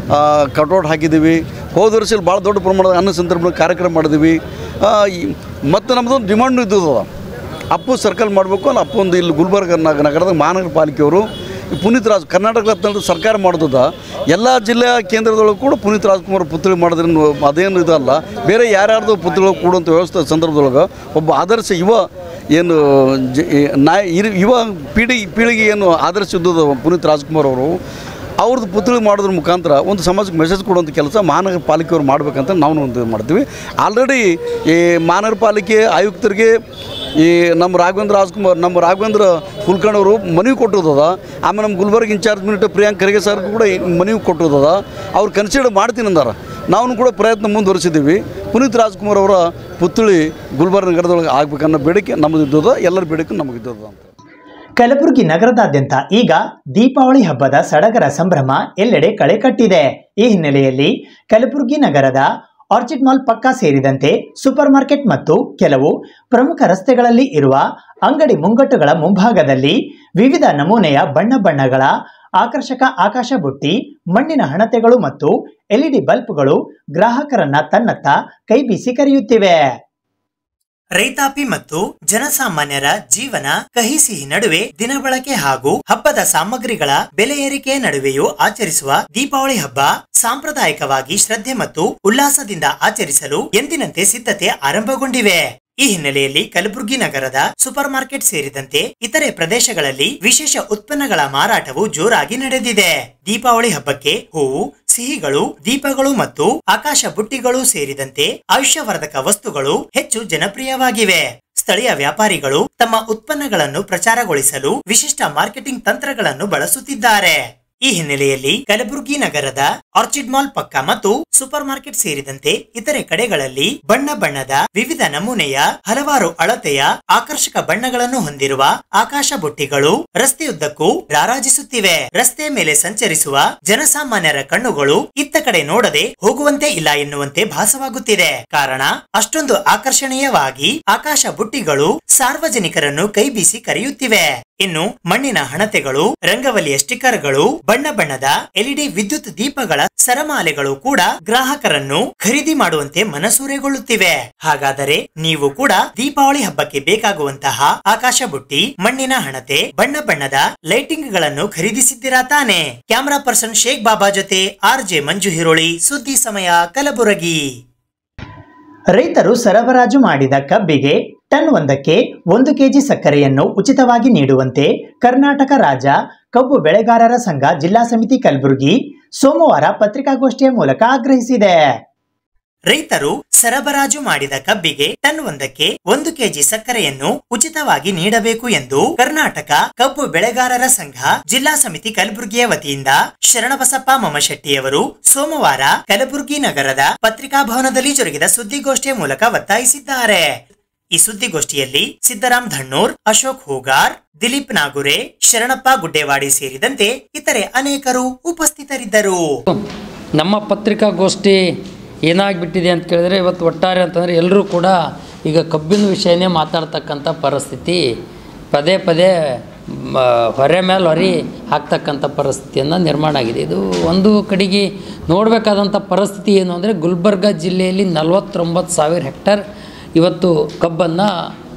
ಕಟೌಟ್ ಹಾಕಿದ್ದೀವಿ ಹೋದ ವರ್ಷ ಇಲ್ಲಿ ಭಾಳ ದೊಡ್ಡ ಪ್ರಮಾಣದ ಅನ್ನ ಸಂದರ್ಭ ಕಾರ್ಯಕ್ರಮ ಮಾಡಿದ್ವಿ ಆ, ಈ- ಮತ್ತು ನಮ್ಮದೊಂದು ಡಿಮಾಂಡ್ ಇದ್ದದ ಅಪ್ಪು ಸರ್ಕಲ್ ಮಾಡಬೇಕು ಅಲ್ಲ ಅಪ್ಪು ಒಂದು ಇಲ್ಲಿ ಗುಲ್ಬರ್ಗ ನಗ ನಗರದ ಮಹಾನಗರ ಪಾಲಿಕೆಯವರು ಈ ಪುನೀತ್ ರಾಜ್ ಕರ್ನಾಟಕ ರತ್ನ ಸರ್ಕಾರ ಮಾಡೋದ ಎಲ್ಲ ಜಿಲ್ಲೆಯ ಕೇಂದ್ರದೊಳಗೆ ಕೂಡ ಪುನೀತ್ ರಾಜ್ಕುಮಾರ್ ಪುತ್ಳಿ ಮಾಡೋದ್ರಿಂದ ಅದೇನು ಇದಲ್ಲ ಬೇರೆ ಯಾರ್ಯಾರ್ದು ಪುತ್ಳಿಗಳು ಕೂಡುವಂಥ ವ್ಯವಸ್ಥೆ ಸಂದರ್ಭದೊಳಗೆ ಒಬ್ಬ ಆದರ್ಶ ಯುವ ಏನು ಜ ಈ ನಾಯ ಇರು- ಯುವ ಪೀಳಿ ಪೀಳಿಗೆ ಏನು ಆದರ್ಶ ಇದ್ದದ ಪುನೀತ್ ರಾಜ್ಕುಮಾರ್ ಅವರು ಅವ್ರದ್ದು ಪುತ್ಳಿ ಮಾಡೋದ್ರ ಮುಖಾಂತರ ಒಂದು ಸಮಾಜಕ್ಕೆ ಮೆಸೇಜ್ ಕೊಡುವಂಥ ಕೆಲಸ ಮಹಾನಗರ ಪಾಲಿಕೆಯವ್ರು ಮಾಡಬೇಕಂತ ನಾವು ಒಂದು ಮಾಡ್ತೀವಿ ಆಲ್ರೆಡಿ ಈ ಮಹಾನಗರ ಪಾಲಿಕೆ ಆಯುಕ್ತರಿಗೆ ಈ ನಮ್ಮ ರಾಘವೇಂದ್ರ ರಾಜ್ಕುಮಾರ್ ನಮ್ಮ ರಾಘವೇಂದ್ರ ಕುಲಕರ್ಣಿ ಅವರು ಮನವಿ ಕೊಟ್ಟೋದದ ಆಮೇಲೆ ನಮ್ಮ Gulbarga in charge minister Priyank Kharge sir ಕೂಡ ಈ ಮನವಿ ಕೊಟ್ಟೋದದ ಅವ್ರು ಕನ್ಸಿಡರ್ ಮಾಡ್ತೀನಿ ಅಂದಾರ ನಾವು ಕೂಡ ಪ್ರಯತ್ನ ಮುಂದುವರಿಸಿದ್ದೀವಿ ಪುನೀತ್ ರಾಜ್ಕುಮಾರ್ ಅವರ ಪುತ್ಳಿ ಗುಲ್ಬರ್ಗ ನಗರದೊಳಗೆ ಆಗ್ಬೇಕನ್ನೋ ಬೇಡಿಕೆ ನಮ್ಮದು ಇದ್ದದ ಎಲ್ಲರ ಬೇಡಿಕೆ ನಮಗಿದ್ದದ ಅಂತ ಕಲಬುರಗಿ ನಗರದಾದ್ಯಂತ ಈಗ ದೀಪಾವಳಿ ಹಬ್ಬದ ಸಡಗರ ಸಂಭ್ರಮ ಎಲ್ಲೆಡೆ ಕಳೆ ಕಟ್ಟಿದೆ ಈ ಹಿನ್ನೆಲೆಯಲ್ಲಿ ಕಲಬುರಗಿ ನಗರದ ಆರ್ಚಿಡ್ ಮಾಲ್ ಪಕ್ಕ ಸೇರಿದಂತೆ ಸೂಪರ್ ಮಾರ್ಕೆಟ್ ಮತ್ತು ಕೆಲವು ಪ್ರಮುಖ ರಸ್ತೆಗಳಲ್ಲಿ ಇರುವ ಅಂಗಡಿ ಮುಂಗಟ್ಟುಗಳ ಮುಂಭಾಗದಲ್ಲಿ ವಿವಿಧ ನಮೂನೆಯ ಬಣ್ಣ ಬಣ್ಣಗಳ ಆಕರ್ಷಕ ಆಕಾಶ ಬುಟ್ಟಿ ಮಣ್ಣಿನ ಹಣತೆಗಳು ಮತ್ತು ಎಲ್ಇಡಿ ಬಲ್ಬ್ಗಳು ಗ್ರಾಹಕರನ್ನ ತನ್ನತ್ತ ಕೈ ಬೀಸಿ ಕರೆಯುತ್ತಿವೆ ರೈತಾಪಿ ಮತ್ತು ಜನಸಾಮಾನ್ಯರ ಜೀವನ ಕಹಿ ಸಿಹಿ ನಡುವೆ ದಿನಬಳಕೆ ಹಾಗೂ ಹಬ್ಬದ ಸಾಮಗ್ರಿಗಳ ಬೆಲೆ ಏರಿಕೆಯ ನಡುವೆಯೂ ಆಚರಿಸುವ ದೀಪಾವಳಿ ಹಬ್ಬ ಸಾಂಪ್ರದಾಯಿಕವಾಗಿ ಶ್ರದ್ಧೆ ಮತ್ತು ಉಲ್ಲಾಸದಿಂದ ಆಚರಿಸಲು ಎಂದಿನಂತೆ ಸಿದ್ಧತೆ ಆರಂಭಗೊಂಡಿವೆ ಈ ಹಿನ್ನೆಲೆಯಲ್ಲಿ ಕಲಬುರಗಿ ನಗರದ ಸೂಪರ್ ಮಾರ್ಕೆಟ್ ಸೇರಿದಂತೆ ಇತರೆ ಪ್ರದೇಶಗಳಲ್ಲಿ ವಿಶೇಷ ಉತ್ಪನ್ನಗಳ ಮಾರಾಟವು ಜೋರಾಗಿ ನಡೆದಿದೆ ದೀಪಾವಳಿ ಹಬ್ಬಕ್ಕೆ ಹೂವು ಸಿಹಿಗಳು ದೀಪಗಳು ಮತ್ತು ಆಕಾಶ ಬುಟ್ಟಿಗಳು ಸೇರಿದಂತೆ ಆಯುಷ್ಯವರ್ಧಕ ವಸ್ತುಗಳು ಹೆಚ್ಚು ಜನಪ್ರಿಯವಾಗಿವೆ ಸ್ಥಳೀಯ ವ್ಯಾಪಾರಿಗಳು ತಮ್ಮ ಉತ್ಪನ್ನಗಳನ್ನು ಪ್ರಚಾರಗೊಳಿಸಲು ವಿಶಿಷ್ಟ ಮಾರ್ಕೆಟಿಂಗ್ ತಂತ್ರಗಳನ್ನು ಬಳಸುತ್ತಿದ್ದಾರೆ ಈ ಹಿನ್ನೆಲೆಯಲ್ಲಿ ಕಲಬುರಗಿ ನಗರದ ಆರ್ಚಿಡ್ ಮಾಲ್ ಪಕ್ಕ ಮತ್ತು ಸೂಪರ್ ಮಾರ್ಕೆಟ್ ಸೇರಿದಂತೆ ಇತರೆ ಕಡೆಗಳಲ್ಲಿ ಬಣ್ಣ ಬಣ್ಣದ ವಿವಿಧ ನಮೂನೆಯ ಹಲವಾರು ಅಳತೆಯ ಆಕರ್ಷಕ ಬಣ್ಣಗಳನ್ನು ಹೊಂದಿರುವ ಆಕಾಶ ಬುಟ್ಟಿಗಳು ರಸ್ತೆಯುದ್ದಕ್ಕೂ ರಾರಾಜಿಸುತ್ತಿವೆ ರಸ್ತೆ ಮೇಲೆ ಸಂಚರಿಸುವ ಜನಸಾಮಾನ್ಯರ ಕಣ್ಣುಗಳು ಇತ್ತ ಕಡೆ ನೋಡದೆ ಹೋಗುವಂತೆ ಇಲ್ಲ ಎನ್ನುವಂತೆ ಭಾಸವಾಗುತ್ತಿದೆ ಕಾರಣ ಅಷ್ಟೊಂದು ಆಕರ್ಷಣೀಯವಾಗಿ ಆಕಾಶ ಬುಟ್ಟಿಗಳು ಸಾರ್ವಜನಿಕರನ್ನು ಕೈಬೀಸಿ ಕರೆಯುತ್ತಿವೆ ಇನ್ನು ಮಣ್ಣಿನ ಹಣತೆಗಳು ರಂಗವಲಿಯ ಸ್ಟಿಕ್ಕರ್ಗಳು ಬಣ್ಣ ಬಣ್ಣದ ಎಲ್ಇಡಿ ವಿದ್ಯುತ್ ದೀಪಗಳ ಸರಮಾಲೆಗಳು ಕೂಡ ಗ್ರಾಹಕರನ್ನು ಖರೀದಿ ಮಾಡುವಂತೆ ಮನಸೂರೆಗೊಳ್ಳುತ್ತಿವೆ ಹಾಗಾದರೆ ನೀವು ಕೂಡ ದೀಪಾವಳಿ ಹಬ್ಬಕ್ಕೆ ಬೇಕಾಗುವಂತಹ ಆಕಾಶ ಬುಟ್ಟಿ ಮಣ್ಣಿನ ಹಣತೆ ಬಣ್ಣ ಬಣ್ಣದ ಲೈಟಿಂಗ್ ಗಳನ್ನು ಖರೀದಿಸಿದ್ದೀರಾ ತಾನೆ ಕ್ಯಾಮರಾ ಪರ್ಸನ್ ಶೇಖ್ ಬಾಬಾ ಜೊತೆ ಆರ್ ಜೆ ಮಂಜು ಹಿರೋಳಿ ಸುದ್ದಿ ಸಮಯ ಕಲಬುರಗಿ ರೈತರು ಸರಬರಾಜು ಮಾಡಿದ ಕಬ್ಬಿಗೆ ಟನ್ ಒಂದಕ್ಕೆ ಒಂದು ಕೆಜಿ ಸಕ್ಕರೆಯನ್ನು ಉಚಿತವಾಗಿ ನೀಡುವಂತೆ ಕರ್ನಾಟಕ ರಾಜ್ಯ ಕಬ್ಬು ಬೆಳೆಗಾರರ ಸಂಘ ಜಿಲ್ಲಾ ಸಮಿತಿ ಕಲಬುರಗಿ ಸೋಮವಾರ ಪತ್ರಿಕಾಗೋಷ್ಠಿಯ ಮೂಲಕ ಆಗ್ರಹಿಸಿದೆ ರೈತರು ಸರಬರಾಜು ಮಾಡಿದ ಕಬ್ಬಿಗೆ ಟನ್ ಒಂದಕ್ಕೆ ಒಂದು ಕೆಜಿ ಸಕ್ಕರೆಯನ್ನು ಉಚಿತವಾಗಿ ನೀಡಬೇಕು ಎಂದು ಕರ್ನಾಟಕ ಕಬ್ಬು ಬೆಳೆಗಾರರ ಸಂಘ ಜಿಲ್ಲಾ ಸಮಿತಿ ಕಲಬುರಗಿಯ ವತಿಯಿಂದ ಶರಣಬಸಪ್ಪ ಮಮಶೆಟ್ಟಿಯವರು ಸೋಮವಾರ ಕಲಬುರಗಿ ನಗರದ ಪತ್ರಿಕಾ ಭವನದಲ್ಲಿ ಜರುಗಿದ ಸುದ್ದಿಗೋಷ್ಠಿಯ ಮೂಲಕ ಒತ್ತಾಯಿಸಿದ್ದಾರೆ ಈ ಸುದ್ದಿಗೋಷ್ಠಿಯಲ್ಲಿ ಸಿದ್ದರಾಮ್ ಧಣ್ಣೂರ್ ಅಶೋಕ್ ಹೂಗಾರ್ ದಿಲೀಪ್ ನಾಗುರೆ ಶರಣಪ್ಪ ಗುಡ್ಡೇವಾಡಿ ಸೇರಿದಂತೆ ಇತರೆ ಅನೇಕರು ಉಪಸ್ಥಿತರಿದ್ದರು ನಮ್ಮ ಪತ್ರಿಕಾಗೋಷ್ಠಿ ಏನಾಗ್ಬಿಟ್ಟಿದೆ ಅಂತ ಕೇಳಿದ್ರೆ ಇವತ್ತು ಒಟ್ಟಾರೆ ಅಂತಂದರೆ ಎಲ್ಲರೂ ಕೂಡ ಈಗ ಕಬ್ಬಿನ ವಿಷಯನೇ ಮಾತಾಡ್ತಕ್ಕಂಥ ಪರಿಸ್ಥಿತಿ ಪದೇ ಪದೇ ಮ, ಹೊರೆ ಮೇಲೆ ಹೊರಿ ಹಾಕ್ತಕ್ಕಂಥ ಪರಿಸ್ಥಿತಿಯನ್ನು ನಿರ್ಮಾಣ ಆಗಿದೆ ಇದು ಒಂದು ಕಡೆಗೆ ನೋಡಬೇಕಾದಂಥ ಪರಿಸ್ಥಿತಿ ಏನು ಅಂದರೆ ಗುಲ್ಬರ್ಗ ಜಿಲ್ಲೆಯಲ್ಲಿ ನಲವತ್ತೊಂಬತ್ತು ಸಾವಿರ ಹೆಕ್ಟರ್ ಇವತ್ತು ಕಬ್ಬನ್ನು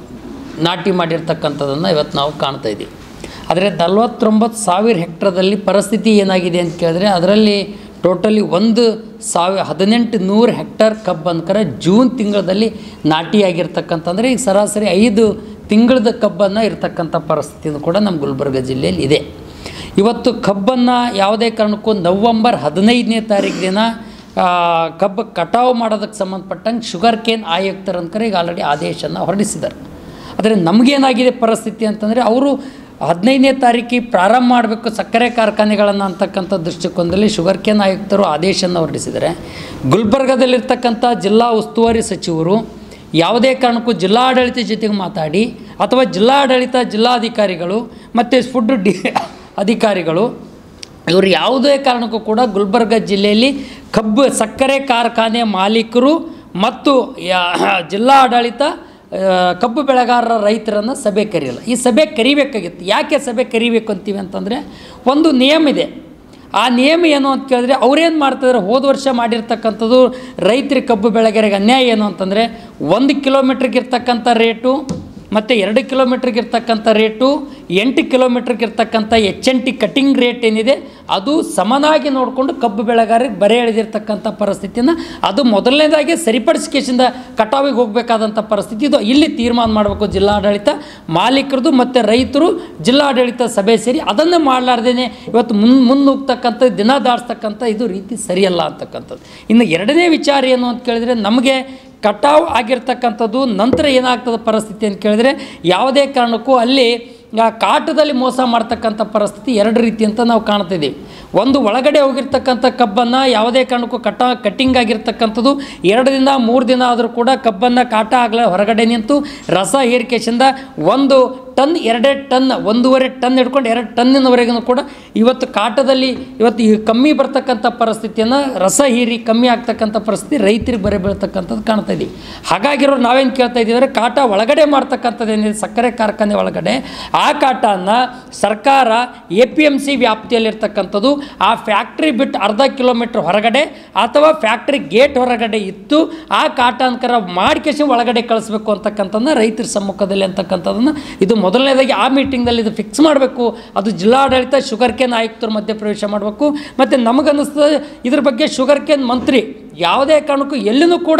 ನಾಟಿ ಮಾಡಿರ್ತಕ್ಕಂಥದ್ದನ್ನು ಇವತ್ತು ನಾವು ಕಾಣ್ತಾ ಇದ್ದೀವಿ ಆದರೆ ನಲವತ್ತೊಂಬತ್ತು ಸಾವಿರ ಹೆಕ್ಟರ್ದಲ್ಲಿ ಪರಿಸ್ಥಿತಿ ಏನಾಗಿದೆ ಅಂತ ಕೇಳಿದ್ರೆ ಅದರಲ್ಲಿ ಟೋಟಲಿ ಒಂದು ಸಾವಿರ ಹದಿನೆಂಟು ನೂರು ಹೆಕ್ಟರ್ ಕಬ್ಬು ಅನ್ಕರ ಜೂನ್ ತಿಂಗಳಲ್ಲಿ ನಾಟಿಯಾಗಿರ್ತಕ್ಕಂಥಂದರೆ ಈಗ ಸರಾಸರಿ ಐದು ತಿಂಗಳದ ಕಬ್ಬನ್ನು ಇರ್ತಕ್ಕಂಥ ಪರಿಸ್ಥಿತಿನೂ ಕೂಡ ನಮ್ಮ ಗುಲ್ಬರ್ಗ ಜಿಲ್ಲೆಯಲ್ಲಿ ಇದೆ ಇವತ್ತು ಕಬ್ಬನ್ನು ಯಾವುದೇ ಕಾರಣಕ್ಕೂ ನವಂಬರ್ ಹದಿನೈದನೇ ತಾರೀಕು ದಿನ ಆ, ಕಬ್ಬು ಕಟಾವು ಮಾಡೋದಕ್ಕೆ ಸಂಬಂಧಪಟ್ಟಂಗೆ ಶುಗರ್ ಕೇನ್ ಆಯುಕ್ತರು ಅಂದ್ಕರೆ ಈಗ ಆಲ್ರೆಡಿ ಆದೇಶನ ಹೊರಡಿಸಿದ್ದಾರೆ ಆದರೆ ನಮಗೇನಾಗಿದೆ ಪರಿಸ್ಥಿತಿ ಅಂತಂದರೆ ಅವರು ಹದಿನೈದನೇ ತಾರೀಕಿಗೆ ಪ್ರಾರಂಭ ಮಾಡಬೇಕು ಸಕ್ಕರೆ ಕಾರ್ಖಾನೆಗಳನ್ನು ಅಂತಕ್ಕಂಥ ದೃಷ್ಟಿಕೋನದಲ್ಲಿ ಶುಗರ್ ಕೇನ್ ಆಯುಕ್ತರು ಆದೇಶನ ಹೊರಡಿಸಿದ್ದಾರೆ ಗುಲ್ಬರ್ಗದಲ್ಲಿರ್ತಕ್ಕಂಥ ಜಿಲ್ಲಾ ಉಸ್ತುವಾರಿ ಸಚಿವರು ಯಾವುದೇ ಕಾರಣಕ್ಕೂ ಜಿಲ್ಲಾಡಳಿತ ಜೊತೆಗೆ ಮಾತಾಡಿ ಅಥವಾ ಜಿಲ್ಲಾಡಳಿತ ಜಿಲ್ಲಾಧಿಕಾರಿಗಳು ಮತ್ತು ಫುಡ್ ಡಿ ಅಧಿಕಾರಿಗಳು ಇವರು ಯಾವುದೇ ಕಾರಣಕ್ಕೂ ಕೂಡ ಗುಲ್ಬರ್ಗ ಜಿಲ್ಲೆಯಲ್ಲಿ ಕಬ್ಬು ಸಕ್ಕರೆ ಕಾರ್ಖಾನೆ ಮಾಲೀಕರು ಮತ್ತು ಯಾ- ಜಿಲ್ಲಾಡಳಿತ ಆ, ಕಬ್ಬು ಬೆಳೆಗಾರರ ರೈತರನ್ನು ಸಭೆ ಕರೆಯಲ್ಲ ಈ ಸಭೆ ಕರಿಬೇಕಾಗಿತ್ತು ಯಾಕೆ ಸಭೆ ಕರಿಬೇಕು ಅಂತೀವಿ ಅಂತಂದರೆ ಒಂದು ನಿಯಮ ಇದೆ ಆ ನಿಯಮ ಏನು ಅಂತ ಕೇಳಿದ್ರೆ ಅವ್ರೇನು ಮಾಡ್ತಿದ್ದಾರೆ ಹೋದ ವರ್ಷ ಮಾಡಿರ್ತಕ್ಕಂಥದ್ದು ರೈತರಿಗೆ ಕಬ್ಬು ಬೆಳೆಗಾರರಿಗೆ ಅನ್ಯಾಯ ಏನು ಅಂತಂದರೆ ಒಂದು ಕಿಲೋಮೀಟ್ರಿಗೆ ಇರ್ತಕ್ಕಂಥ ರೇಟು ಮತ್ತು ಎರಡು ಕಿಲೋಮೀಟ್ರಿಗೆ ಇರ್ತಕ್ಕಂಥ ರೇಟು ಎಂಟು ಕಿಲೋಮೀಟ್ರಿಗೆ ಇರ್ತಕ್ಕಂಥ H N T cutting rate ಏನಿದೆ ಅದು ಸಮನಾಗಿ ನೋಡಿಕೊಂಡು ಕಬ್ಬು ಬೆಳೆಗಾರರಿಗೆ ಬರೆ ಎಳೆದಿರ್ತಕ್ಕಂಥ ಪರಿಸ್ಥಿತಿನ ಅದು ಮೊದಲನೇದಾಗಿ ಸರಿಪಡಿಸಿಕೆಸಿಂದ ಕಟಾವಿಗೆ ಹೋಗಬೇಕಾದಂಥ ಪರಿಸ್ಥಿತಿ ಇದು ಇಲ್ಲಿ ತೀರ್ಮಾನ ಮಾಡಬೇಕು ಜಿಲ್ಲಾಡಳಿತ ಮಾಲೀಕರದು ಮತ್ತು ರೈತರು ಜಿಲ್ಲಾಡಳಿತ ಸಭೆ ಸೇರಿ ಅದನ್ನು ಮಾಡಲಾರ್ದೇನೆ ಇವತ್ತು ಮುನ್ ಮುನ್ನುಗ್ತಕ್ಕಂಥ ದಿನ ದಾಡ್ಸ್ತಕ್ಕಂಥ ಇದು ರೀತಿ ಸರಿಯಲ್ಲ ಅಂತಕ್ಕಂಥದ್ದು ಇನ್ನು ಎರಡನೇ ವಿಚಾರ ಏನು ಅಂತ ಕೇಳಿದರೆ ನಮಗೆ ಕಟಾವು ಆಗಿರ್ತಕ್ಕಂಥದ್ದು ನಂತರ ಏನಾಗ್ತದೆ ಪರಿಸ್ಥಿತಿ ಅಂತ ಕೇಳಿದ್ರೆ ಯಾವುದೇ ಕಾರಣಕ್ಕೂ ಅಲ್ಲಿ ಆ ಕಾಟದಲ್ಲಿ ಮೋಸ ಮಾಡ್ತಕ್ಕಂಥ ಪರಿಸ್ಥಿತಿ ಎರಡು ರೀತಿ ಅಂತ ನಾವು ಕಾಣ್ತಿದ್ದೀವಿ ಒಂದು ಒಳಗಡೆ ಹೋಗಿರ್ತಕ್ಕಂಥ ಕಬ್ಬನ್ನು ಯಾವುದೇ ಕಾರಣಕ್ಕೂ ಕಟ ಕಟ್ಟಿಂಗ್ ಆಗಿರ್ತಕ್ಕಂಥದ್ದು ಎರಡು ದಿನ ಮೂರು ದಿನ ಆದರೂ ಕೂಡ ಕಬ್ಬನ್ನು ಕಾಟ ಆಗಲ ಹೊರಗಡೆ ನಿಂತು ರಸ ಹೀರಿಕೆಸಿಂದ ಒಂದು ಟನ್ ಎರಡೇ ಟನ್ ಒಂದೂವರೆ ಟನ್ ಹಿಡ್ಕೊಂಡು ಎರಡು ಟನ್ನಿನವರೆಗೂ ಕೂಡ ಇವತ್ತು ಕಾಟದಲ್ಲಿ ಇವತ್ತು ಈ ಕಮ್ಮಿ ಬರ್ತಕ್ಕಂಥ ಪರಿಸ್ಥಿತಿಯನ್ನು ರಸ ಹೀರಿ ಕಮ್ಮಿ ಆಗ್ತಕ್ಕಂಥ ಪರಿಸ್ಥಿತಿ ರೈತರಿಗೆ ಬರೆ ಬೀಳ್ತಕ್ಕಂಥದ್ದು ಕಾಣ್ತಾ ಇದ್ದೀವಿ ಹಾಗಾಗಿರೋ ನಾವೇನು ಕೇಳ್ತಾ ಇದ್ದೀವಿ ಅಂದರೆ ಕಾಟ ಒಳಗಡೆ ಮಾಡ್ತಕ್ಕಂಥದ್ದು ಏನಿದೆ ಸಕ್ಕರೆ ಕಾರ್ಖಾನೆ ಒಳಗಡೆ ಆ ಕಾಟನ ಸರ್ಕಾರ ಎ ಪಿ ಎಮ್ ಸಿ ವ್ಯಾಪ್ತಿಯಲ್ಲಿರ್ತಕ್ಕಂಥದ್ದು ಆ ಫ್ಯಾಕ್ಟ್ರಿ ಬಿಟ್ಟು ಅರ್ಧ ಕಿಲೋಮೀಟ್ರ್ ಹೊರಗಡೆ ಅಥವಾ ಫ್ಯಾಕ್ಟ್ರಿ ಗೇಟ್ ಹೊರಗಡೆ ಇತ್ತು ಆ ಕಾಟಾನ್ಕರ ಮಾಡ್ಕೇಸಿ ಒಳಗಡೆ ಕಳಿಸ್ಬೇಕು ಅಂತಕ್ಕಂಥದ್ದನ್ನ ರೈತರ ಸಮ್ಮುಖದಲ್ಲಿ ಅಂತಕ್ಕಂಥದ್ದನ್ನು ಇದು ಮೊದಲನೇದಾಗಿ ಆ ಮೀಟಿಂಗ್ನಲ್ಲಿ ಇದು ಫಿಕ್ಸ್ ಮಾಡಬೇಕು ಅದು ಜಿಲ್ಲಾಡಳಿತ ಶುಗರ್ ಕೇನ್ ಆಯುಕ್ತರ ಮಧ್ಯೆ ಪ್ರವೇಶ ಮಾಡಬೇಕು ಮತ್ತು ನಮಗನ್ನಿಸ್ತದೆ ಇದ್ರ ಬಗ್ಗೆ ಶುಗರ್ ಕೇನ್ ಮಂತ್ರಿ ಯಾವುದೇ ಕಾರಣಕ್ಕೂ ಎಲ್ಲಿನೂ ಕೂಡ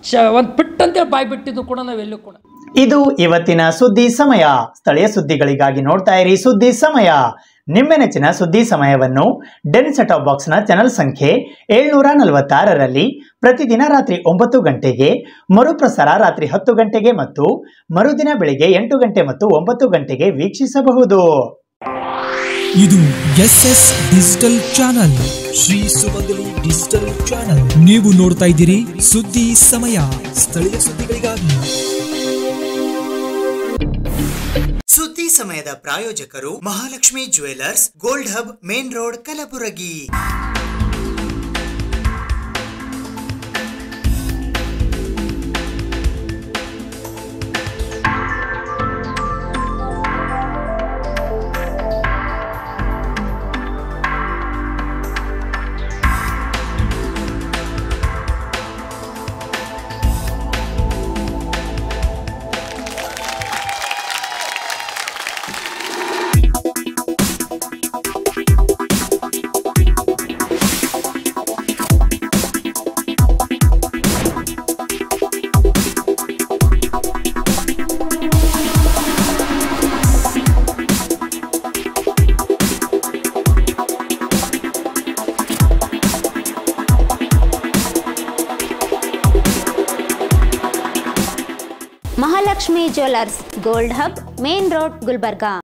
ಶ ಒಂದು ಪಿಟ್ ಅಂತೇಳಿ ಬಾಯಿ ಬಿಟ್ಟಿದ್ದು ಕೂಡ ನಾವೆಲ್ಲೂ ಕೂಡ ಇದು ಇವತ್ತಿನ ಸುದ್ದಿ ಸಮಯ ಸ್ಥಳೀಯ ಸುದ್ದಿಗಳಿಗಾಗಿ ನೋಡ್ತಾ ಇರಿ ಸುದ್ದಿ ಸಮಯ ನಿಮ್ಮ ನೆಚ್ಚಿನ ಸುದ್ದಿ ಸಮಯವನ್ನು ಡೆನ್ ಸೆಟಾಪ್ ಬಾಕ್ಸ್ನ ಚಾನಲ್ ಸಂಖ್ಯೆ ಏಳ್ನೂರ ನಲವತ್ತಾರರಲ್ಲಿ ಪ್ರತಿದಿನ ರಾತ್ರಿ ಒಂಬತ್ತು ಗಂಟೆಗೆ ಮರುಪ್ರಸಾರ ರಾತ್ರಿ ಹತ್ತು ಗಂಟೆಗೆ ಮತ್ತು ಮರುದಿನ ಬೆಳಿಗ್ಗೆ ಎಂಟು ಗಂಟೆ ಮತ್ತು ಒಂಬತ್ತು ಗಂಟೆಗೆ ವೀಕ್ಷಿಸಬಹುದು ಇದು S S digital channel Shri Sumangali digital channel ನೀವು ನೋಡ್ತಾ ಇದ್ದೀರಿ ಸುದ್ದಿ ಸಮಯ ಸ್ಥಳೀಯ ಸುದ್ದಿಗಳಿಗಾಗಿ ಸುದ್ದಿ ಸಮಯದ ಪ್ರಾಯೋಜಕರು Mahalakshmi jewellers gold hub main road Kalaburagi Mahalakshmi jewellers gold hub main road Gulbarga